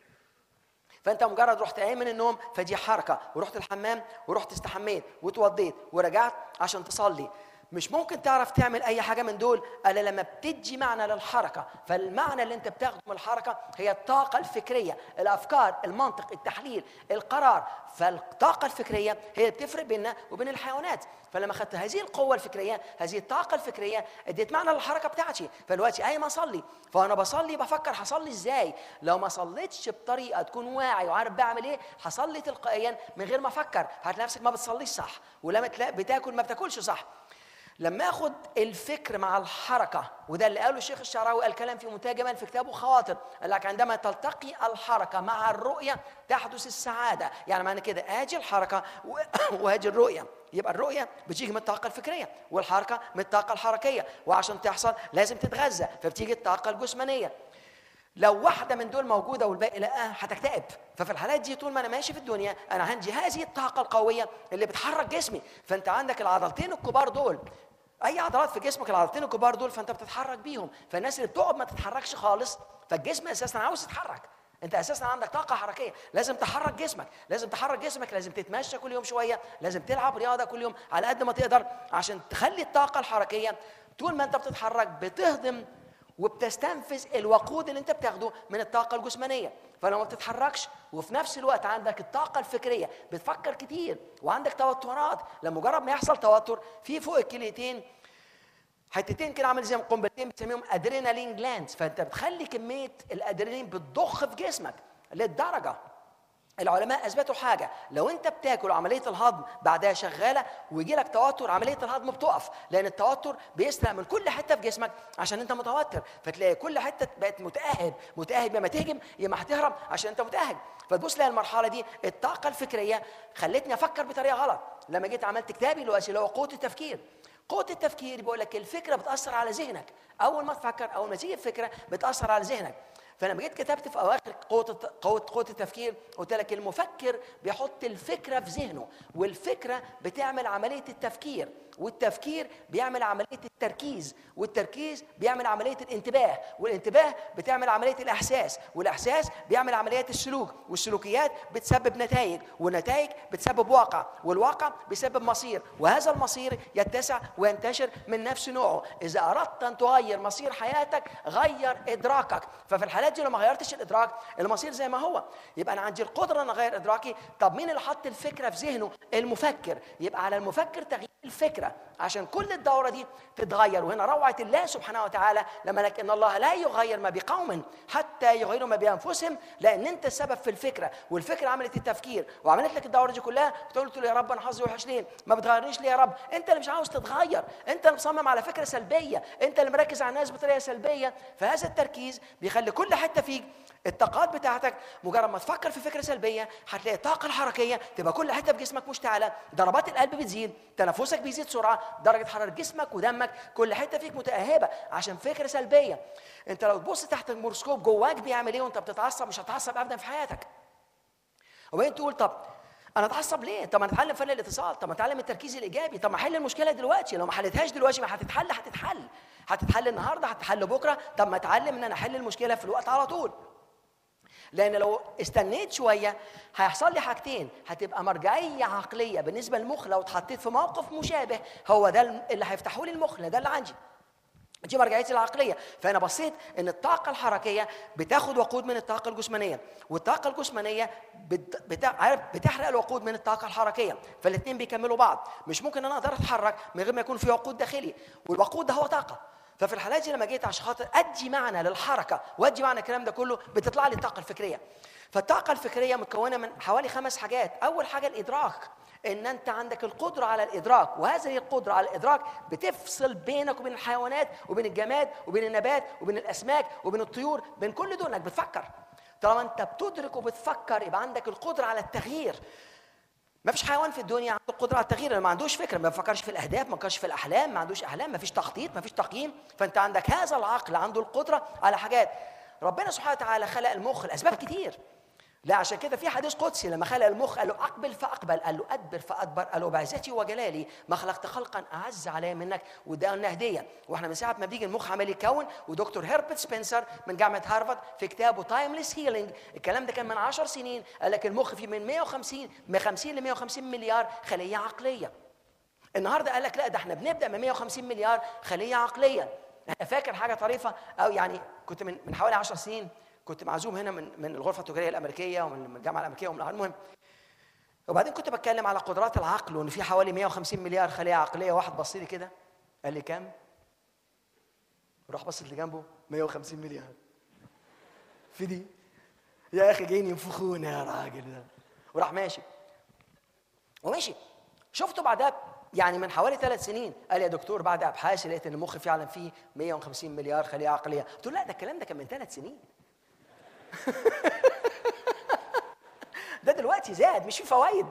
فانت مجرد رحت قايم من النوم فدي حركه ورحت الحمام ورحت استحميت وتوضيت ورجعت عشان تصلي مش ممكن تعرف تعمل اي حاجه من دول الا لما بتدي معنى للحركه فالمعنى اللي انت بتاخده من الحركه هي الطاقه الفكريه الافكار المنطق التحليل القرار فالطاقه الفكريه هي اللي بتفرق بيننا وبين الحيوانات فلما اخذت هذه القوه الفكريه هذه الطاقه الفكريه اديت معنى للحركه بتاعتي فدلوقتي قايم اصلي فانا بصلي بفكر هصلي ازاي لو ما صليتش بطريقه تكون واعي وعارف بعمل ايه هصلي تلقائيا من غير ما افكر هتلاقي نفسك ما بتصليش صح ولما تلاقي بتاكل ما بتاكلش صح لما اخد الفكر مع الحركه وده اللي قاله الشيخ الشعراوي قال كلام في منتهى جمال في كتابه خواطر قال لك عندما تلتقي الحركه مع الرؤيه تحدث السعاده يعني معنى كده اجي الحركه واجي الرؤيه يبقى الرؤيه بتيجي من الطاقه الفكريه والحركه من الطاقه الحركيه وعشان تحصل لازم تتغذى فبتيجي الطاقه الجسمانيه لو واحدة من دول موجودة والباقي لا هتكتئب ففي الحالات دي طول ما أنا ماشي في الدنيا أنا عندي هذه الطاقة القوية اللي بتحرك جسمي فأنت عندك العضلتين الكبار دول أي عضلات في جسمك العضلتين الكبار دول فأنت بتتحرك بيهم فالناس اللي بتقعد ما تتحركش خالص فالجسم أساسا عاوز يتحرك انت اساسا عندك طاقه حركيه لازم تحرك جسمك لازم تحرك جسمك لازم تتمشى كل يوم شويه لازم تلعب رياضه كل يوم على قد ما تقدر عشان تخلي الطاقه الحركيه طول ما انت بتتحرك بتهضم وبتستنفذ الوقود اللي انت بتاخده من الطاقه الجسمانيه فلو ما بتتحركش وفي نفس الوقت عندك الطاقه الفكريه بتفكر كتير وعندك توترات لما مجرد ما يحصل توتر في فوق الكليتين حتتين كده عامل زي قنبلتين بنسميهم ادرينالين جلاندز فانت بتخلي كميه الادرينالين بتضخ في جسمك للدرجه العلماء اثبتوا حاجه لو انت بتاكل عمليه الهضم بعدها شغاله ويجي لك توتر عمليه الهضم بتقف لان التوتر بيسرق من كل حته في جسمك عشان انت متوتر فتلاقي كل حته بقت متاهب متاهب يا ما تهجم يا ما هتهرب عشان انت متاهب فتبص لها المرحله دي الطاقه الفكريه خلتني افكر بطريقه غلط لما جيت عملت كتابي اللي هو قوه التفكير قوة التفكير بيقول لك الفكرة بتأثر على ذهنك، أول ما تفكر أول ما تيجي الفكرة بتأثر على ذهنك. فلما جيت كتبت في اواخر قوه قوه قوه التفكير قلت لك المفكر بيحط الفكره في ذهنه والفكره بتعمل عمليه التفكير والتفكير بيعمل عمليه التركيز والتركيز بيعمل عمليه الانتباه والانتباه بتعمل عمليه الاحساس والاحساس بيعمل عمليات السلوك والسلوكيات بتسبب نتائج والنتائج بتسبب واقع والواقع بيسبب مصير وهذا المصير يتسع وينتشر من نفس نوعه اذا اردت ان تغير مصير حياتك غير ادراكك ففي الحالات دي لو ما غيرتش الادراك المصير زي ما هو يبقى انا عندي القدره ان اغير ادراكي طب مين اللي حط الفكره في ذهنه المفكر يبقى على المفكر تغيير الفكره عشان كل الدوره دي تتغير وهنا روعه الله سبحانه وتعالى لما لك ان الله لا يغير ما بقوم حتى يغيروا ما بانفسهم لان انت السبب في الفكره والفكره عملت التفكير وعملت لك الدوره دي كلها قلت له يا رب انا حظي وحش ليه ما بتغيرنيش ليه يا رب انت اللي مش عاوز تتغير انت اللي مصمم على فكره سلبيه انت اللي مركز على الناس بطريقه سلبيه فهذا التركيز بيخلي كل حته فيك الطاقات بتاعتك مجرد ما تفكر في فكره سلبيه هتلاقي الطاقه الحركيه تبقى كل حته في جسمك مشتعله ضربات القلب بتزيد تنفسك بيزيد سرعه درجه حراره جسمك ودمك كل حته فيك متاهبه عشان فكره سلبيه انت لو تبص تحت الميكروسكوب جواك بيعمل ايه وانت بتتعصب مش هتتعصب ابدا في حياتك وبعدين تقول طب انا اتعصب ليه؟ طب ما نتعلم فن الاتصال، طب ما نتعلم التركيز الايجابي، طب ما احل المشكله دلوقتي، لو ما حلتهاش دلوقتي ما هتتحل هتتحل، هتتحل النهارده هتتحل بكره، طب ما اتعلم ان انا احل المشكله في الوقت على طول. لان لو استنيت شويه هيحصل لي حاجتين هتبقى مرجعيه عقليه بالنسبه للمخ لو اتحطيت في موقف مشابه هو ده اللي هيفتحوا لي المخ ده اللي عندي دي مرجعيتي العقليه فانا بصيت ان الطاقه الحركيه بتاخد وقود من الطاقه الجسمانيه والطاقه الجسمانيه بت... بت... عارف بتحرق الوقود من الطاقه الحركيه فالاثنين بيكملوا بعض مش ممكن انا اقدر اتحرك من غير ما يكون في وقود داخلي والوقود ده هو طاقه ففي الحالات دي لما جيت عشان خاطر ادي معنى للحركه وادي معنى الكلام ده كله بتطلع لي الطاقه الفكريه فالطاقه الفكريه متكونه من حوالي خمس حاجات اول حاجه الادراك ان انت عندك القدره على الادراك وهذه القدره على الادراك بتفصل بينك وبين الحيوانات وبين الجماد وبين النبات وبين الاسماك وبين الطيور بين كل دول انك بتفكر طالما انت بتدرك وبتفكر يبقى عندك القدره على التغيير ما فيش حيوان في الدنيا عنده القدره على التغيير ما عندوش فكره ما بيفكرش في الاهداف ما بيفكرش في الاحلام ما عندوش احلام ما فيش تخطيط ما فيش تقييم فانت عندك هذا العقل عنده القدره على حاجات ربنا سبحانه وتعالى خلق المخ لاسباب كتير لا عشان كده في حديث قدسي لما خلق المخ قال له اقبل فاقبل قال له ادبر فادبر قال له بعزتي وجلالي ما خلقت خلقا اعز علي منك وده قلنا هديه واحنا من ساعه ما بيجي المخ عمال يكون ودكتور هيربرت سبنسر من جامعه هارفارد في كتابه تايمليس هيلينج الكلام ده كان من 10 سنين قال لك المخ فيه من 150 من 50 ل 150 مليار خليه عقليه النهارده قال لك لا ده احنا بنبدا من 150 مليار خليه عقليه انا فاكر حاجه طريفه او يعني كنت من من حوالي 10 سنين كنت معزوم هنا من من الغرفه التجاريه الامريكيه ومن الجامعه الامريكيه ومن المهم وبعدين كنت بتكلم على قدرات العقل وان في حوالي 150 مليار خليه عقليه واحد بص لي كده قال لي كام؟ راح بص اللي جنبه 150 مليار في دي يا اخي جايين ينفخونا يا راجل ده وراح ماشي ومشي شفته بعدها يعني من حوالي ثلاث سنين قال يا دكتور بعد ابحاثي لقيت ان المخ فعلا فيه 150 مليار خليه عقليه قلت له لا ده الكلام ده كان من ثلاث سنين ده دلوقتي زاد مش في فوائد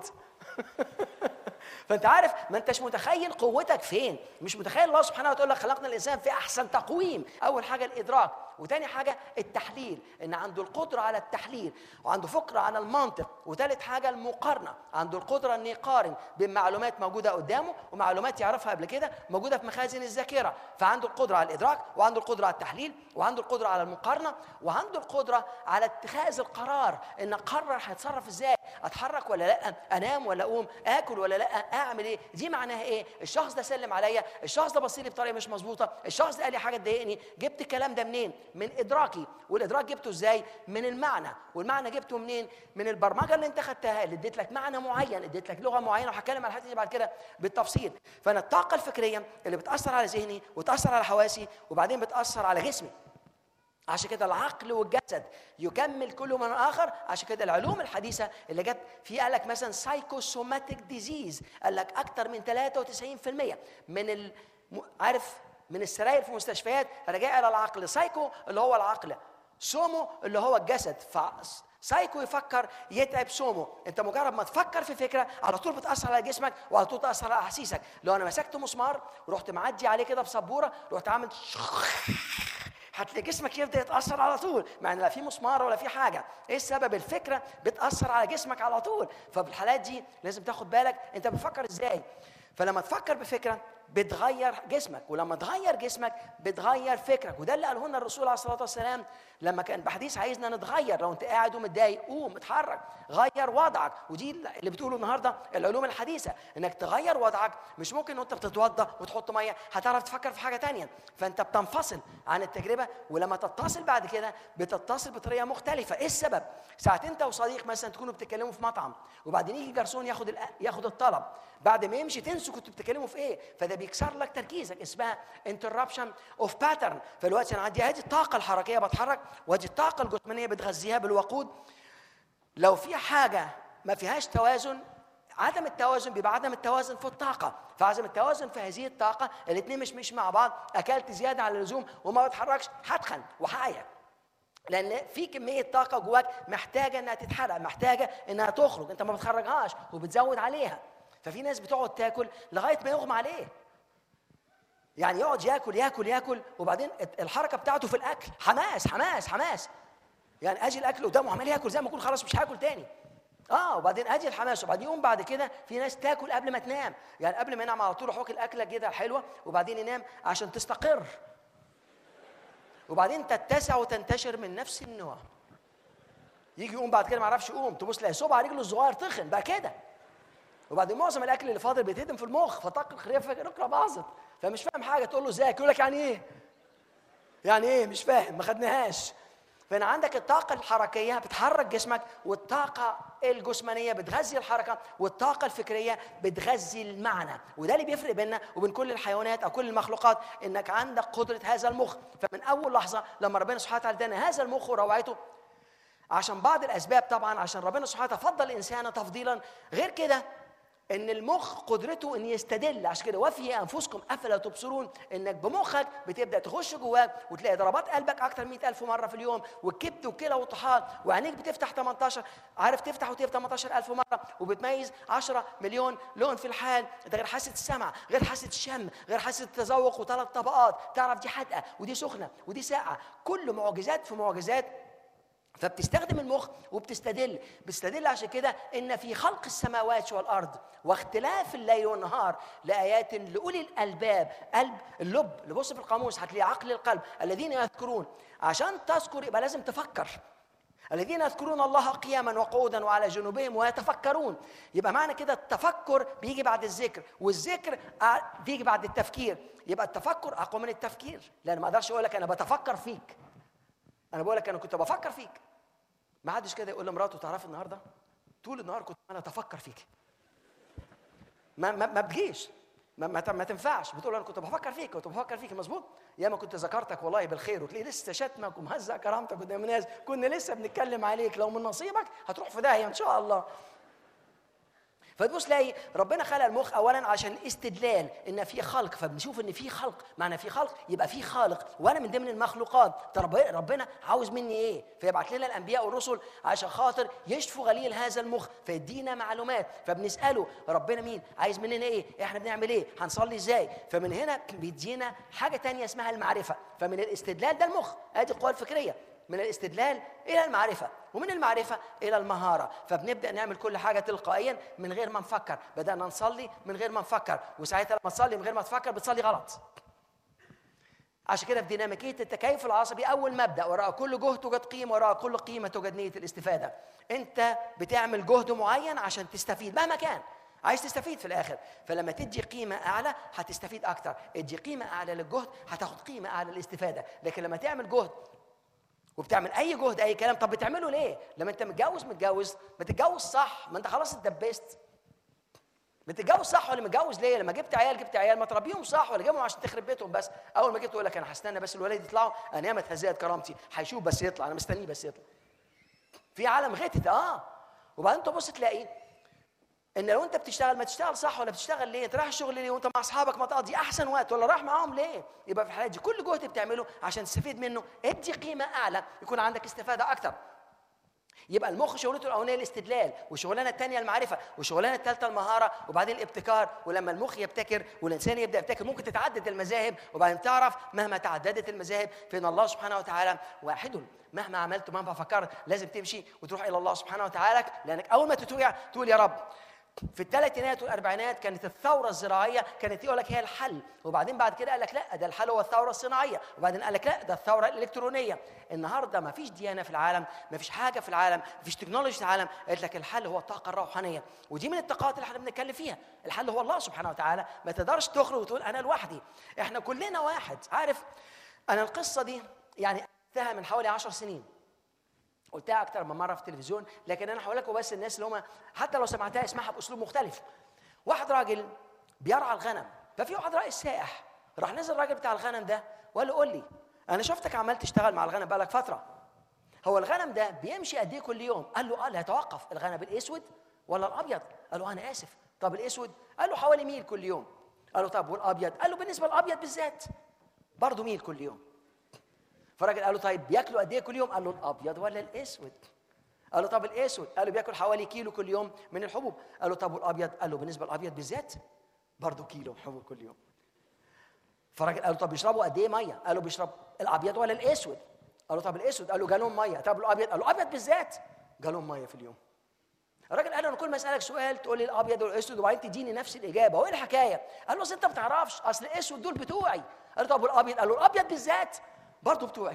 فانت عارف ما انتش متخيل قوتك فين مش متخيل الله سبحانه وتعالى خلقنا الانسان في احسن تقويم اول حاجه الادراك وتاني حاجه التحليل ان عنده القدره على التحليل وعنده فكره عن المنطق وتالت حاجه المقارنه عنده القدره ان يقارن بين معلومات موجوده قدامه ومعلومات يعرفها قبل كده موجوده في مخازن الذاكره فعنده القدره على الادراك وعنده القدره على التحليل وعنده القدره على المقارنه وعنده القدره على اتخاذ القرار ان اقرر هيتصرف ازاي اتحرك ولا لا انام ولا اقوم اكل ولا لا اعمل ايه دي معناها ايه الشخص ده سلم عليا الشخص ده بص لي بطريقه مش مظبوطه الشخص ده قال لي حاجه تضايقني جبت الكلام ده منين من ادراكي والادراك جبته ازاي من المعنى والمعنى جبته منين من البرمجه اللي انت خدتها اللي اديت لك معنى معين اديت لك لغه معينه وهتكلم على الحته دي بعد كده بالتفصيل فانا الطاقه الفكريه اللي بتاثر على ذهني وتاثر على حواسي وبعدين بتاثر على جسمي عشان كده العقل والجسد يكمل كل من اخر عشان كده العلوم الحديثه اللي جت في قال لك مثلا سايكوسوماتيك ديزيز قال لك اكتر من 93% من ال... عارف من السراير في المستشفيات راجع الى العقل سايكو اللي هو العقل سومو اللي هو الجسد ف سايكو يفكر يتعب سومو انت مجرد ما تفكر في فكره على طول بتاثر على جسمك وعلى طول تاثر على احاسيسك لو انا مسكت مسمار ورحت معدي عليه كده بسبوره رحت عامل هتلاقي جسمك يبدا يتاثر على طول مع ان لا في مسمار ولا في حاجه ايه السبب الفكره بتاثر على جسمك على طول ففي الحالات دي لازم تاخد بالك انت بتفكر ازاي فلما تفكر بفكره بتغير جسمك ولما تغير جسمك بتغير فكرك وده اللي قاله لنا الرسول عليه الصلاه والسلام لما كان بحديث عايزنا نتغير لو انت قاعد ومتضايق قوم اتحرك غير وضعك ودي اللي بتقوله النهارده العلوم الحديثه انك تغير وضعك مش ممكن وانت بتتوضا وتحط ميه هتعرف تفكر في حاجه تانية فانت بتنفصل عن التجربه ولما تتصل بعد كده بتتصل بطريقه مختلفه ايه السبب ساعات انت وصديق مثلا تكونوا بتتكلموا في مطعم وبعدين يجي جرسون ياخد الأ- ياخد الطلب بعد ما يمشي تنسوا كنتوا بتتكلموا في ايه فده بيكسر لك تركيزك اسمها انتربشن اوف باترن فالوقت انا عندي هذه الطاقه الحركيه بتحرك وهذه الطاقه الجسمانيه بتغذيها بالوقود لو في حاجه ما فيهاش توازن عدم التوازن بيبقى عدم التوازن في الطاقه فعدم التوازن في هذه الطاقه الاثنين مش مش مع بعض اكلت زياده عن اللزوم وما بتحركش هتخن وهعيا لان في كميه طاقه جواك محتاجه انها تتحرق محتاجه انها تخرج انت ما بتخرجهاش وبتزود عليها ففي ناس بتقعد تاكل لغايه ما يغمى عليه يعني يقعد ياكل ياكل ياكل وبعدين الحركه بتاعته في الاكل حماس حماس حماس يعني اجي الاكل قدامه عمال ياكل زي ما اكون خلاص مش هاكل تاني اه وبعدين اجي الحماس وبعدين يوم بعد كده في ناس تاكل قبل ما تنام يعني قبل ما ينام على طول يروح واكل اكله كده حلوه وبعدين ينام عشان تستقر وبعدين تتسع وتنتشر من نفس النوع يجي يقوم بعد كده ما يعرفش يقوم تبص تلاقي صبع رجله الصغير تخن بقى كده وبعدين معظم الاكل اللي فاضل بيتهدم في المخ فطاقه الخليه فكره باظت فمش فاهم حاجه تقول له ازيك يقول لك يعني ايه يعني ايه مش فاهم ما خدناهاش فهنا عندك الطاقة الحركية بتحرك جسمك والطاقة الجسمانية بتغذي الحركة والطاقة الفكرية بتغذي المعنى وده اللي بيفرق بيننا وبين كل الحيوانات أو كل المخلوقات إنك عندك قدرة هذا المخ فمن أول لحظة لما ربنا سبحانه وتعالى ادانا هذا المخ وروعته عشان بعض الأسباب طبعا عشان ربنا سبحانه وتعالى فضل الإنسان تفضيلا غير كده ان المخ قدرته ان يستدل عشان كده وفي انفسكم افلا تبصرون انك بمخك بتبدا تخش جواك وتلاقي ضربات قلبك اكتر من ألف مره في اليوم والكبد والكلى والطحال وعينيك بتفتح 18 عارف تفتح وتفتح 18000 مره وبتميز 10 مليون لون في الحال ده غير حاسه السمع غير حاسه الشم غير حاسه التذوق وثلاث طبقات تعرف دي حادقه ودي سخنه ودي ساقعه كل معجزات في معجزات فبتستخدم المخ وبتستدل بتستدل عشان كده ان في خلق السماوات والارض واختلاف الليل والنهار لايات لاولي الالباب قلب اللب اللي بص في القاموس هتلاقي عقل القلب الذين يذكرون عشان تذكر يبقى لازم تفكر الذين يذكرون الله قياما وقعودا وعلى جنوبهم ويتفكرون يبقى معنى كده التفكر بيجي بعد الذكر والذكر بيجي بعد التفكير يبقى التفكر اقوى من التفكير لان ما اقدرش اقول لك انا بتفكر فيك انا بقول لك انا كنت بفكر فيك ما حدش كده يقول لمراته تعرفي النهارده طول النهار كنت انا اتفكر فيك ما ما, ما بتجيش ما, ما, ما تنفعش بتقول انا كنت بفكر فيك كنت بفكر فيك مظبوط يا ما كنت ذكرتك والله بالخير وتلاقي لسه شتمك ومهزق كرامتك قدام الناس كنا لسه بنتكلم عليك لو من نصيبك هتروح في داهيه ان شاء الله فتبص تلاقي ربنا خلق المخ اولا عشان الاستدلال ان في خلق فبنشوف ان في خلق معنى في خلق يبقى في خالق وانا من ضمن المخلوقات طب ربنا عاوز مني ايه فيبعت لنا الانبياء والرسل عشان خاطر يشفوا غليل هذا المخ فيدينا معلومات فبنساله ربنا مين عايز مننا ايه احنا بنعمل ايه هنصلي ازاي فمن هنا بيدينا حاجه تانية اسمها المعرفه فمن الاستدلال ده المخ ادي القوى الفكريه من الاستدلال الى المعرفه ومن المعرفه الى المهاره فبنبدا نعمل كل حاجه تلقائيا من غير ما نفكر بدانا نصلي من غير ما نفكر وساعتها لما تصلي من غير ما تفكر بتصلي غلط عشان كده في ديناميكيه التكيف العصبي اول مبدا وراء كل جهد توجد قيمه وراء كل قيمه توجد نيه الاستفاده انت بتعمل جهد معين عشان تستفيد مهما كان عايز تستفيد في الاخر فلما تدي قيمه اعلى هتستفيد اكتر ادي قيمه اعلى للجهد هتاخد قيمه اعلى للاستفاده لكن لما تعمل جهد وبتعمل اي جهد اي كلام طب بتعمله ليه لما انت متجوز متجوز ما تتجوز صح ما انت خلاص اتدبست متجوز صح ولا متجوز ليه لما جبت عيال جبت عيال ما تربيهم صح ولا جابهم عشان تخرب بيتهم بس اول ما جبت يقول لك انا هستنى بس الولاد يطلعوا انا ياما اتهزقت كرامتي هيشوف بس يطلع انا مستنيه بس يطلع في عالم غتت اه وبعدين تبص تلاقي ان لو انت بتشتغل ما تشتغل صح ولا بتشتغل ليه؟ انت رايح الشغل ليه وانت مع اصحابك ما تقضي احسن وقت ولا رايح معاهم ليه؟ يبقى في الحالات دي كل جهد بتعمله عشان تستفيد منه ادي قيمه اعلى يكون عندك استفاده اكتر. يبقى المخ شغلته الاولانيه الاستدلال والشغلانه الثانيه المعرفه والشغلانه الثالثه المهاره وبعدين الابتكار ولما المخ يبتكر والانسان يبدا يبتكر ممكن تتعدد المذاهب وبعدين تعرف مهما تعددت المذاهب فان الله سبحانه وتعالى واحد مهما عملت ومهما فكرت لازم تمشي وتروح الى الله سبحانه وتعالى لانك اول ما تتوجع تقول يا رب في الثلاثينات والاربعينات كانت الثوره الزراعيه كانت يقول لك هي الحل وبعدين بعد كده قال لك لا ده الحل هو الثوره الصناعيه وبعدين قال لك لا ده الثوره الالكترونيه النهارده ما فيش ديانه في العالم ما فيش حاجه في العالم ما فيش تكنولوجيا في العالم قالت لك الحل هو الطاقه الروحانيه ودي من الطاقات اللي احنا بنتكلم فيها الحل هو الله سبحانه وتعالى ما تقدرش تخرج وتقول انا لوحدي احنا كلنا واحد عارف انا القصه دي يعني قلتها من حوالي عشر سنين قلتها اكتر من مره في التلفزيون لكن انا هقول لكم بس الناس اللي هم حتى لو سمعتها اسمعها باسلوب مختلف واحد راجل بيرعى الغنم ففي واحد رئيس سائح راح نزل الراجل بتاع الغنم ده وقال له قول لي انا شفتك عمال تشتغل مع الغنم بقالك فتره هو الغنم ده بيمشي قد ايه كل يوم قال له قال هيتوقف الغنم الاسود ولا الابيض قال له انا اسف طب الاسود قال له حوالي ميل كل يوم قال له طب والابيض قال له بالنسبه للابيض بالذات برضه ميل كل يوم فالراجل قال له طيب بياكلوا قد ايه كل يوم؟ قال له الابيض ولا الاسود؟ قال له طب الاسود؟ قال له بياكل حوالي كيلو كل يوم من الحبوب، قال له طب والابيض؟ قال له بالنسبه للابيض بالذات برضه كيلو حبوب كل يوم. فالراجل قال له طب بيشربوا قد ايه ميه؟ قال له بيشرب الابيض ولا الاسود؟ قال له طب الاسود؟ قال له جالون ميه، طب الابيض؟ قال له الابيض بالذات جالون ميه في اليوم. الراجل قال له انا كل ما اسالك سؤال تقول لي الابيض والاسود وبعدين تديني نفس الاجابه، هو ايه الحكايه؟ قال له اصل انت ما بتعرفش اصل الاسود دول بتوعي. قال له طب والابيض؟ قال له الابيض بالذات برضه بتوعي.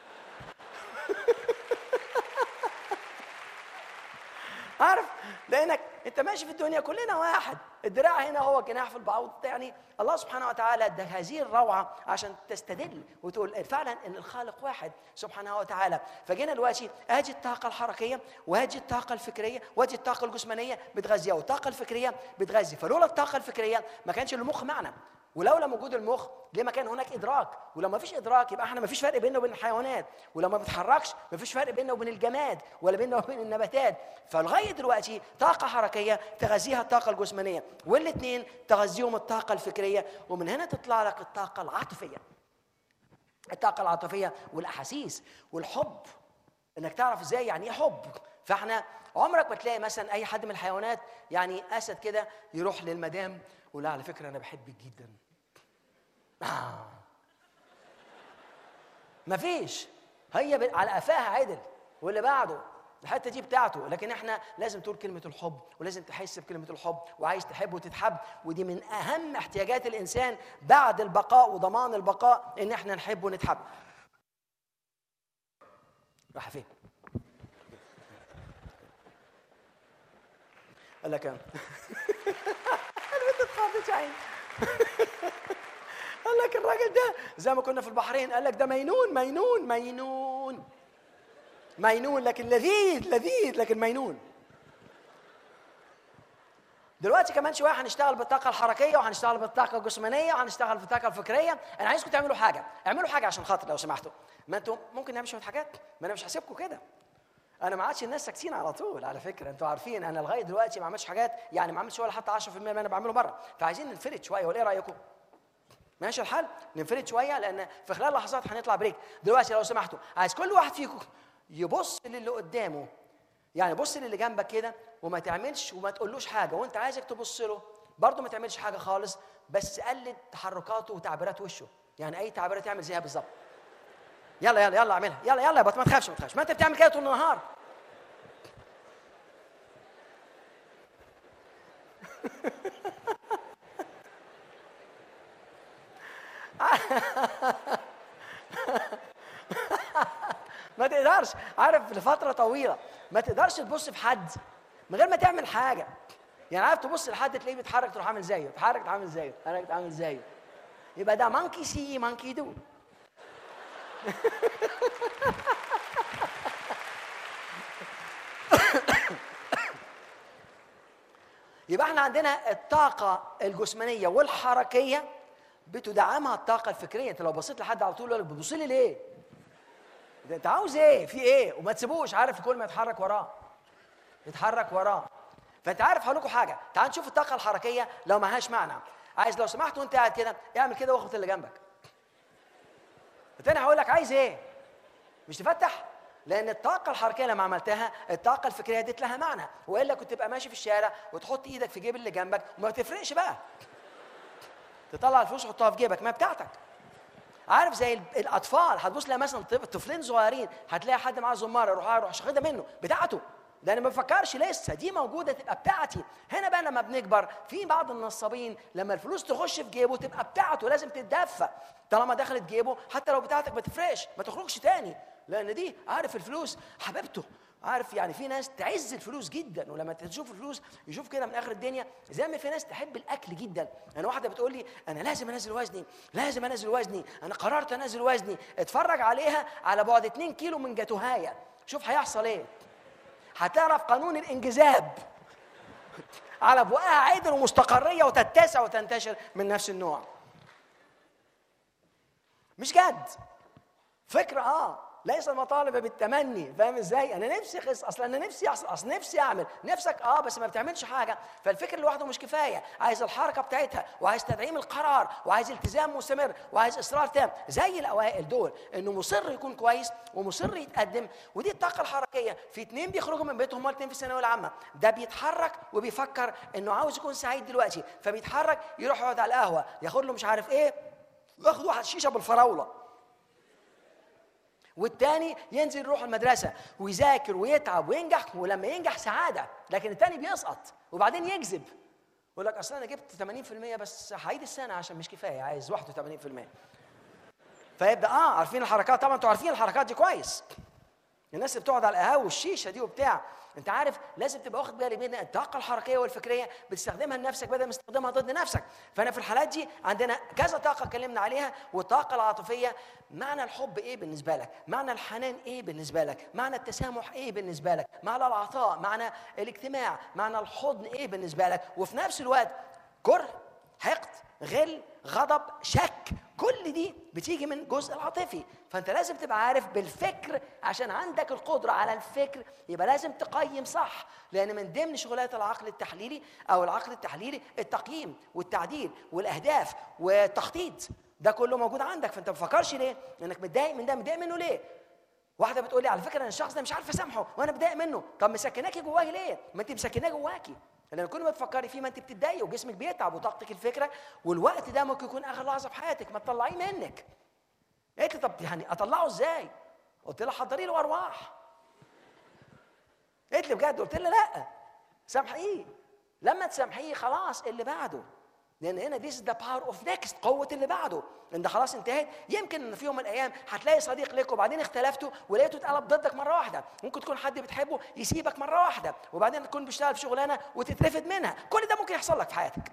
عارف لانك انت ماشي في الدنيا كلنا واحد الدراع هنا هو جناح في البعوض يعني الله سبحانه وتعالى ادى هذه الروعه عشان تستدل وتقول فعلا ان الخالق واحد سبحانه وتعالى فجينا دلوقتي ادي الطاقه الحركيه وادي الطاقه الفكريه وادي الطاقه الجسمانيه بتغذيها والطاقه الفكريه بتغذي فلولا الطاقه الفكريه ما كانش المخ معنا ولولا وجود المخ ليه ما كان هناك ادراك ولما ما فيش ادراك يبقى احنا ما فيش فرق بيننا وبين الحيوانات ولما ما بنتحركش ما فيش فرق بيننا وبين الجماد ولا بيننا وبين النباتات فلغايه دلوقتي طاقه حركيه تغذيها الطاقه الجسمانيه والاثنين تغذيهم الطاقه الفكريه ومن هنا تطلع لك الطاقه العاطفيه الطاقه العاطفيه والاحاسيس والحب انك تعرف ازاي يعني ايه حب فاحنا عمرك ما تلاقي مثلا اي حد من الحيوانات يعني اسد كده يروح للمدام ولا على فكره انا بحبك جدا آه. مفيش هي ب- على قفاها عدل واللي بعده الحته دي بتاعته لكن احنا لازم تقول كلمه الحب ولازم تحس بكلمه الحب وعايز تحب وتتحب ودي من اهم احتياجات الانسان بعد البقاء وضمان البقاء ان احنا نحب ونتحب راح فين قال لك البنت اتخضت عين قال لك الراجل ده زي ما كنا في البحرين قال لك ده مينون مينون مينون مينون لكن لذيذ لذيذ لكن مينون دلوقتي كمان شويه هنشتغل بالطاقه الحركيه وهنشتغل بالطاقه الجسمانيه وهنشتغل بالطاقه الفكريه انا عايزكم تعملوا حاجه اعملوا حاجه عشان خاطر لو سمحتوا ما انتوا ممكن نعمل شويه حاجات ما انا مش هسيبكم كده انا ما عادش الناس ساكتين على طول على فكره انتوا عارفين انا لغايه دلوقتي ما عملتش حاجات يعني ما عملتش ولا حتى 10% من اللي انا بعمله بره فعايزين ننفرد شويه ولا ايه رايكم ماشي الحال ننفرد شويه لان في خلال لحظات هنطلع بريك دلوقتي لو سمحتوا عايز كل واحد فيكم يبص للي قدامه يعني بص للي جنبك كده وما تعملش وما تقولوش حاجه وانت عايزك تبص له برضه ما تعملش حاجه خالص بس قلد تحركاته وتعبيرات وشه يعني اي تعبيرات تعمل زيها بالظبط يلا يلا يلا اعملها يلا يلا يا بط ما تخافش ما تخافش ما انت بتعمل كده طول النهار ما تقدرش عارف لفتره طويله ما تقدرش تبص في حد من غير ما تعمل حاجه يعني عارف تبص لحد تلاقيه بيتحرك تروح عامل زيه يتحرك تروح عامل زيه يتحرك عامل زيه يبقى ده مانكي سي مانكي دو يبقى احنا عندنا الطاقة الجسمانية والحركية بتدعمها الطاقة الفكرية، انت لو بصيت لحد على طول يقول لك بتبص لي ليه؟ ده انت عاوز ايه؟ في ايه؟ وما تسيبوش عارف كل ما يتحرك وراه. يتحرك وراه. فانت عارف هقول لكم حاجة، تعال نشوف الطاقة الحركية لو ما لهاش معنى. عايز لو سمحت وانت قاعد كده اعمل كده واخبط اللي جنبك. التاني هقول لك عايز ايه؟ مش تفتح؟ لان الطاقه الحركيه لما عملتها الطاقه الفكريه اديت لها معنى والا كنت تبقى ماشي في الشارع وتحط ايدك في جيب اللي جنبك وما بتفرقش بقى تطلع الفلوس وتحطها في جيبك ما بتاعتك عارف زي ال- الاطفال هتبص لها مثلا طف- طفلين صغيرين هتلاقي حد معاه زماره يروح يروح شاخدها منه بتاعته ده انا ما بفكرش لسه دي موجوده تبقى بتاعتي هنا بقى لما بنكبر في بعض النصابين لما الفلوس تخش في جيبه تبقى بتاعته لازم تتدفى طالما دخلت جيبه حتى لو بتاعتك ما تفرقش ما تخرجش تاني لان دي عارف الفلوس حبيبته عارف يعني في ناس تعز الفلوس جدا ولما تشوف الفلوس يشوف كده من اخر الدنيا زي ما في ناس تحب الاكل جدا انا واحده بتقول لي انا لازم انزل وزني لازم انزل وزني انا قررت انزل وزني اتفرج عليها على بعد 2 كيلو من جاتوهايه شوف هيحصل ايه هتعرف قانون الانجذاب على بقها عدل ومستقريه وتتسع وتنتشر من نفس النوع مش جد فكرة اه ليس المطالب بالتمني فاهم ازاي انا نفسي خس اصل انا نفسي اصل, أصل نفسي اعمل نفسك اه بس ما بتعملش حاجه فالفكر لوحده مش كفايه عايز الحركه بتاعتها وعايز تدعيم القرار وعايز التزام مستمر وعايز اصرار تام زي الاوائل دول انه مصر يكون كويس ومصر يتقدم ودي الطاقه الحركيه في اتنين بيخرجوا من بيتهم هما الاتنين في الثانويه العامه ده بيتحرك وبيفكر انه عاوز يكون سعيد دلوقتي فبيتحرك يروح يقعد على القهوه ياخد له مش عارف ايه ياخد واحد شيشه بالفراوله والتاني ينزل يروح المدرسة ويذاكر ويتعب وينجح ولما ينجح سعادة لكن التاني بيسقط وبعدين يكذب يقول لك أصل أنا جبت 80% بس هعيد السنة عشان مش كفاية عايز 81% فيبدأ آه عارفين الحركات طبعا أنتوا عارفين الحركات دي كويس الناس اللي بتقعد على القهاوي والشيشه دي وبتاع انت عارف لازم تبقى واخد بالك من الطاقه الحركيه والفكريه بتستخدمها لنفسك بدل ما تستخدمها ضد نفسك فانا في الحالات دي عندنا كذا طاقه اتكلمنا عليها والطاقه العاطفيه معنى الحب ايه بالنسبه لك معنى الحنان ايه بالنسبه لك معنى التسامح ايه بالنسبه لك معنى العطاء معنى الاجتماع معنى الحضن ايه بالنسبه لك وفي نفس الوقت كره حقد غل غضب شك كل دي بتيجي من الجزء العاطفي فانت لازم تبقى عارف بالفكر عشان عندك القدره على الفكر يبقى لازم تقيم صح لان من ضمن شغلات العقل التحليلي او العقل التحليلي التقييم والتعديل والاهداف والتخطيط ده كله موجود عندك فانت ما بتفكرش ليه انك متضايق من ده متضايق منه ليه واحده بتقول لي على فكره انا الشخص ده مش عارفه اسامحه وانا متضايق منه طب مسكناكي جواكي ليه ما انت مسكناه جواكي لان كل ما تفكري فيه ما انت بتتضايقي وجسمك بيتعب وطاقتك الفكره والوقت ده ممكن يكون اخر لحظه في حياتك ما تطلعيه منك قالت لي طب يعني اطلعه ازاي قلت لها حضري له ارواح قالت لي بجد قلت لها لا سامحيه لما تسامحيه خلاص اللي بعده لان هنا this is the power of next قوه اللي بعده ان ده خلاص انتهت يمكن ان في يوم من الايام هتلاقي صديق لك وبعدين اختلفتوا ولقيته اتقلب ضدك مره واحده ممكن تكون حد بتحبه يسيبك مره واحده وبعدين تكون بيشتغل في شغلانه وتترفد منها كل ده ممكن يحصل لك في حياتك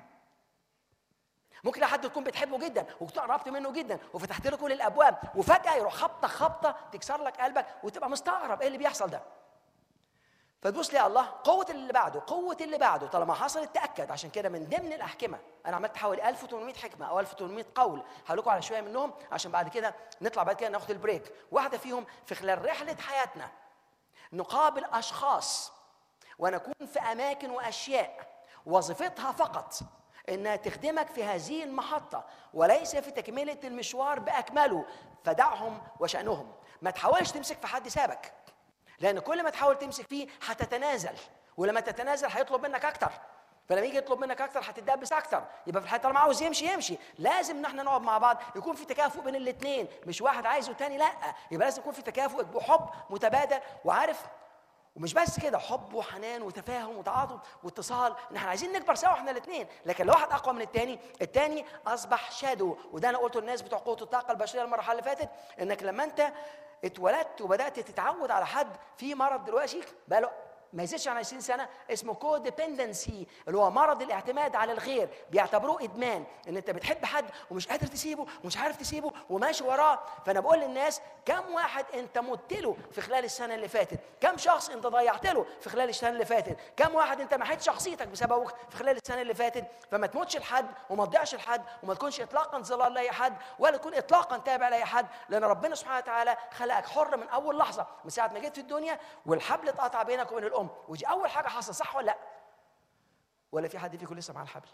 ممكن حد تكون بتحبه جدا وتكون قربت منه جدا وفتحت له كل الابواب وفجاه يروح خبطه خبطه تكسر لك قلبك وتبقى مستغرب ايه اللي بيحصل ده فتبص لي الله قوة اللي بعده قوة اللي بعده طالما حصلت تأكد عشان كده من ضمن الأحكمة أنا عملت حوالي 1800 حكمة أو 1800 قول هقول لكم على شوية منهم عشان بعد كده نطلع بعد كده ناخد البريك واحدة فيهم في خلال رحلة حياتنا نقابل أشخاص ونكون في أماكن وأشياء وظيفتها فقط انها تخدمك في هذه المحطه وليس في تكمله المشوار باكمله فدعهم وشانهم ما تحاولش تمسك في حد سابك لان كل ما تحاول تمسك فيه هتتنازل ولما تتنازل هيطلب منك اكتر فلما يجي يطلب منك اكتر هتتدبس اكتر يبقى في الحياه طالما عاوز يمشي يمشي لازم ان احنا نقعد مع بعض يكون في تكافؤ بين الاثنين مش واحد عايز والتاني لا يبقى لازم يكون في تكافؤ وحب متبادل وعارف ومش بس كده حب وحنان وتفاهم وتعاطف واتصال ان احنا عايزين نكبر سوا احنا الاثنين لكن لو واحد اقوى من الثاني الثاني اصبح شادو وده انا قلته للناس بتوع قوه الطاقه البشريه المره اللي فاتت انك لما انت اتولدت وبدات تتعود على حد في مرض دلوقتي بقى له ما يزيدش عن 20 سنه اسمه كو ديبندنسي اللي هو مرض الاعتماد على الغير بيعتبروه ادمان ان انت بتحب حد ومش قادر تسيبه ومش عارف تسيبه وماشي وراه فانا بقول للناس كم واحد انت مت له في خلال السنه اللي فاتت كم شخص انت ضيعت له في خلال السنه اللي فاتت كم واحد انت محيت شخصيتك بسببه في خلال السنه اللي فاتت فما تموتش لحد وما تضيعش لحد وما تكونش اطلاقا ظلال لاي حد ولا تكون اطلاقا تابع لاي حد لان ربنا سبحانه وتعالى خلقك حر من اول لحظه من ساعه ما جيت في الدنيا والحبل اتقطع بينك وبين الام ودي اول حاجه حصل صح ولا لا ولا في حد فيكم لسه مع الحبل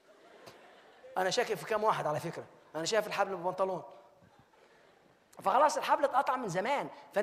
انا شاكك في كام واحد على فكره انا شايف الحبل بالبنطلون فخلاص الحبل اتقطع من زمان فانت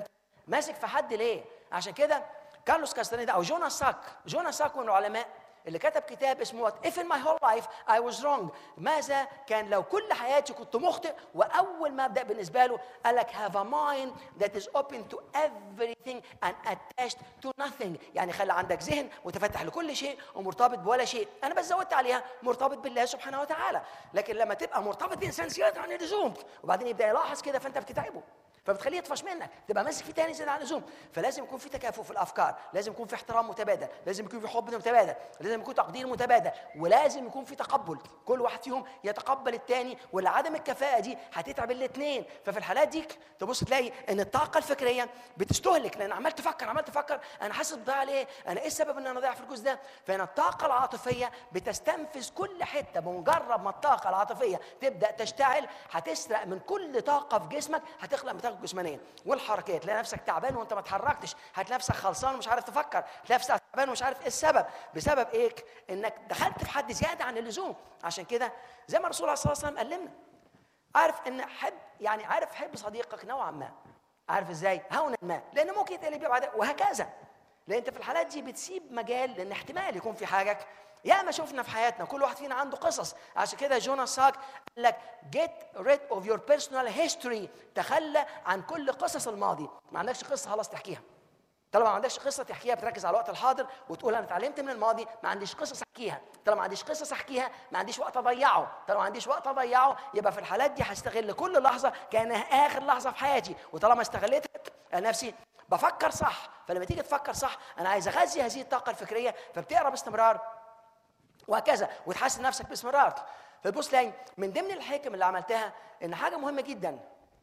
ماسك في حد ليه عشان كده كارلوس كاستانيدا او جونا ساك جونا ساك من العلماء اللي كتب كتاب اسمه What If in my whole life I was wrong ماذا كان لو كل حياتي كنت مخطئ وأول ما أبدأ بالنسبة له قال لك have a mind that is open to everything and attached to nothing يعني خلي عندك ذهن متفتح لكل شيء ومرتبط بولا شيء أنا بس زودت عليها مرتبط بالله سبحانه وتعالى لكن لما تبقى مرتبط بإنسان زيادة عن اللزوم وبعدين يبدأ يلاحظ كده فأنت بتتعبه فبتخليه يطفش منك تبقى ماسك فيه تاني زياده عن اللزوم فلازم يكون في تكافؤ في الافكار لازم يكون في احترام متبادل لازم يكون في حب متبادل لازم يكون تقدير متبادل ولازم يكون في تقبل كل واحد فيهم يتقبل التاني والعدم الكفاءه دي هتتعب الاثنين ففي الحالات دي تبص تلاقي ان الطاقه الفكريه بتستهلك لان عمال تفكر عمال تفكر انا حاسس بضياع ليه انا ايه السبب ان انا ضايع في الجزء ده فهنا الطاقه العاطفيه بتستنفذ كل حته بمجرد ما الطاقه العاطفيه تبدا تشتعل هتسرق من كل طاقه في جسمك هتخلق بطاقه جسمانيه والحركات تلاقي نفسك تعبان وانت ما اتحركتش هتلاقي نفسك خلصان ومش عارف تفكر تلاقي نفسك تعبان ومش عارف ايه السبب بسبب ايه انك دخلت في حد زياده عن اللزوم عشان كده زي ما الرسول صلى الله عليه وسلم قال لنا عارف ان حب يعني عارف حب صديقك نوعا ما عارف ازاي هونا ما لان ممكن يتقلب بيه بعدين وهكذا لان انت في الحالات دي بتسيب مجال لان احتمال يكون في حاجك يا ما شفنا في حياتنا كل واحد فينا عنده قصص عشان كده جونا ساك قال لك get rid of your personal history تخلى عن كل قصص الماضي ما عندكش قصه خلاص تحكيها طالما ما عندكش قصه تحكيها بتركز على الوقت الحاضر وتقول انا اتعلمت من الماضي ما عنديش قصص احكيها طالما ما عنديش قصص احكيها ما عنديش وقت اضيعه طالما ما عنديش وقت اضيعه يبقى في الحالات دي هستغل كل لحظه كانها اخر لحظه في حياتي وطالما استغلتها أنا نفسي بفكر صح فلما تيجي تفكر صح انا عايز اغذي هذه الطاقه الفكريه فبتقرا باستمرار وهكذا وتحسن نفسك باستمرار فتبص تلاقي من ضمن الحكم اللي عملتها ان حاجه مهمه جدا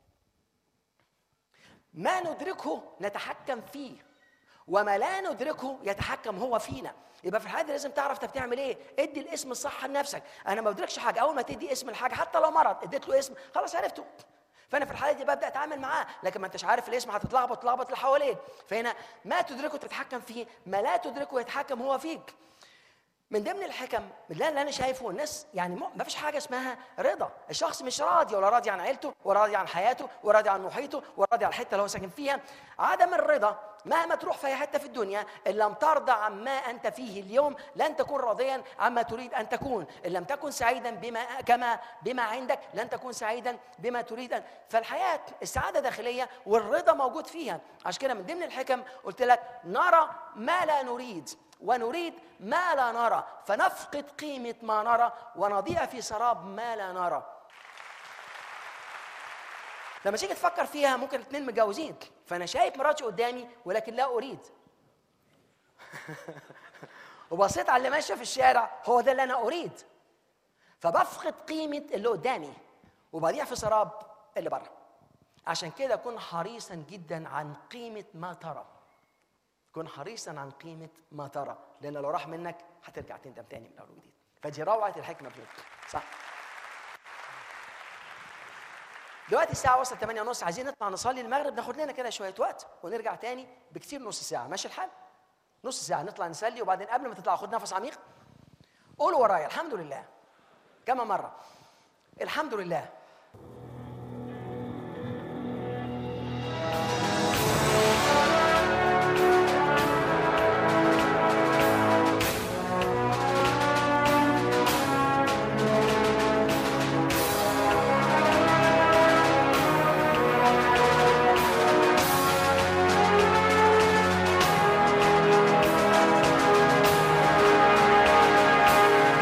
ما ندركه نتحكم فيه وما لا ندركه يتحكم هو فينا يبقى في الحاله دي لازم تعرف انت بتعمل ايه ادي الاسم الصح لنفسك انا ما بدركش حاجه اول ما تدي اسم الحاجه حتى لو مرض اديت له اسم خلاص عرفته فانا في الحاله دي ببدا اتعامل معاه لكن ما انتش عارف الاسم هتتلخبط تلخبط اللي حواليك فهنا ما تدركه تتحكم فيه ما لا تدركه يتحكم هو فيك من ضمن الحكم اللي انا شايفه الناس يعني ما فيش حاجه اسمها رضا الشخص مش راضي ولا راضي عن عيلته ولا راضي عن حياته ولا راضي عن محيطه ولا راضي عن الحته اللي هو ساكن فيها عدم الرضا مهما تروح في اي حته في الدنيا ان لم ترضى عما انت فيه اليوم لن تكون راضيا عما تريد ان تكون ان لم تكن سعيدا بما كما بما عندك لن تكون سعيدا بما تريد أن فالحياه السعاده داخليه والرضا موجود فيها عشان كده من ضمن الحكم قلت لك نرى ما لا نريد ونريد ما لا نرى فنفقد قيمة ما نرى ونضيع في سراب ما لا نرى لما تيجي تفكر فيها ممكن الاثنين متجوزين فانا شايف مراتي قدامي ولكن لا اريد وبصيت على اللي ماشيه في الشارع هو ده اللي انا اريد فبفقد قيمه اللي قدامي وبضيع في سراب اللي بره عشان كده كن حريصا جدا عن قيمه ما ترى كن حريصا عن قيمة ما ترى لأن لو راح منك هترجع تندم تاني من أول وجديد فدي روعة الحكمة بجد صح دلوقتي الساعة وصلت 8 ونص عايزين نطلع نصلي المغرب ناخد لنا كده شوية وقت ونرجع تاني بكتير نص ساعة ماشي الحال؟ نص ساعة نطلع نصلي وبعدين قبل ما تطلع خد نفس عميق قولوا ورايا الحمد لله كما مرة الحمد لله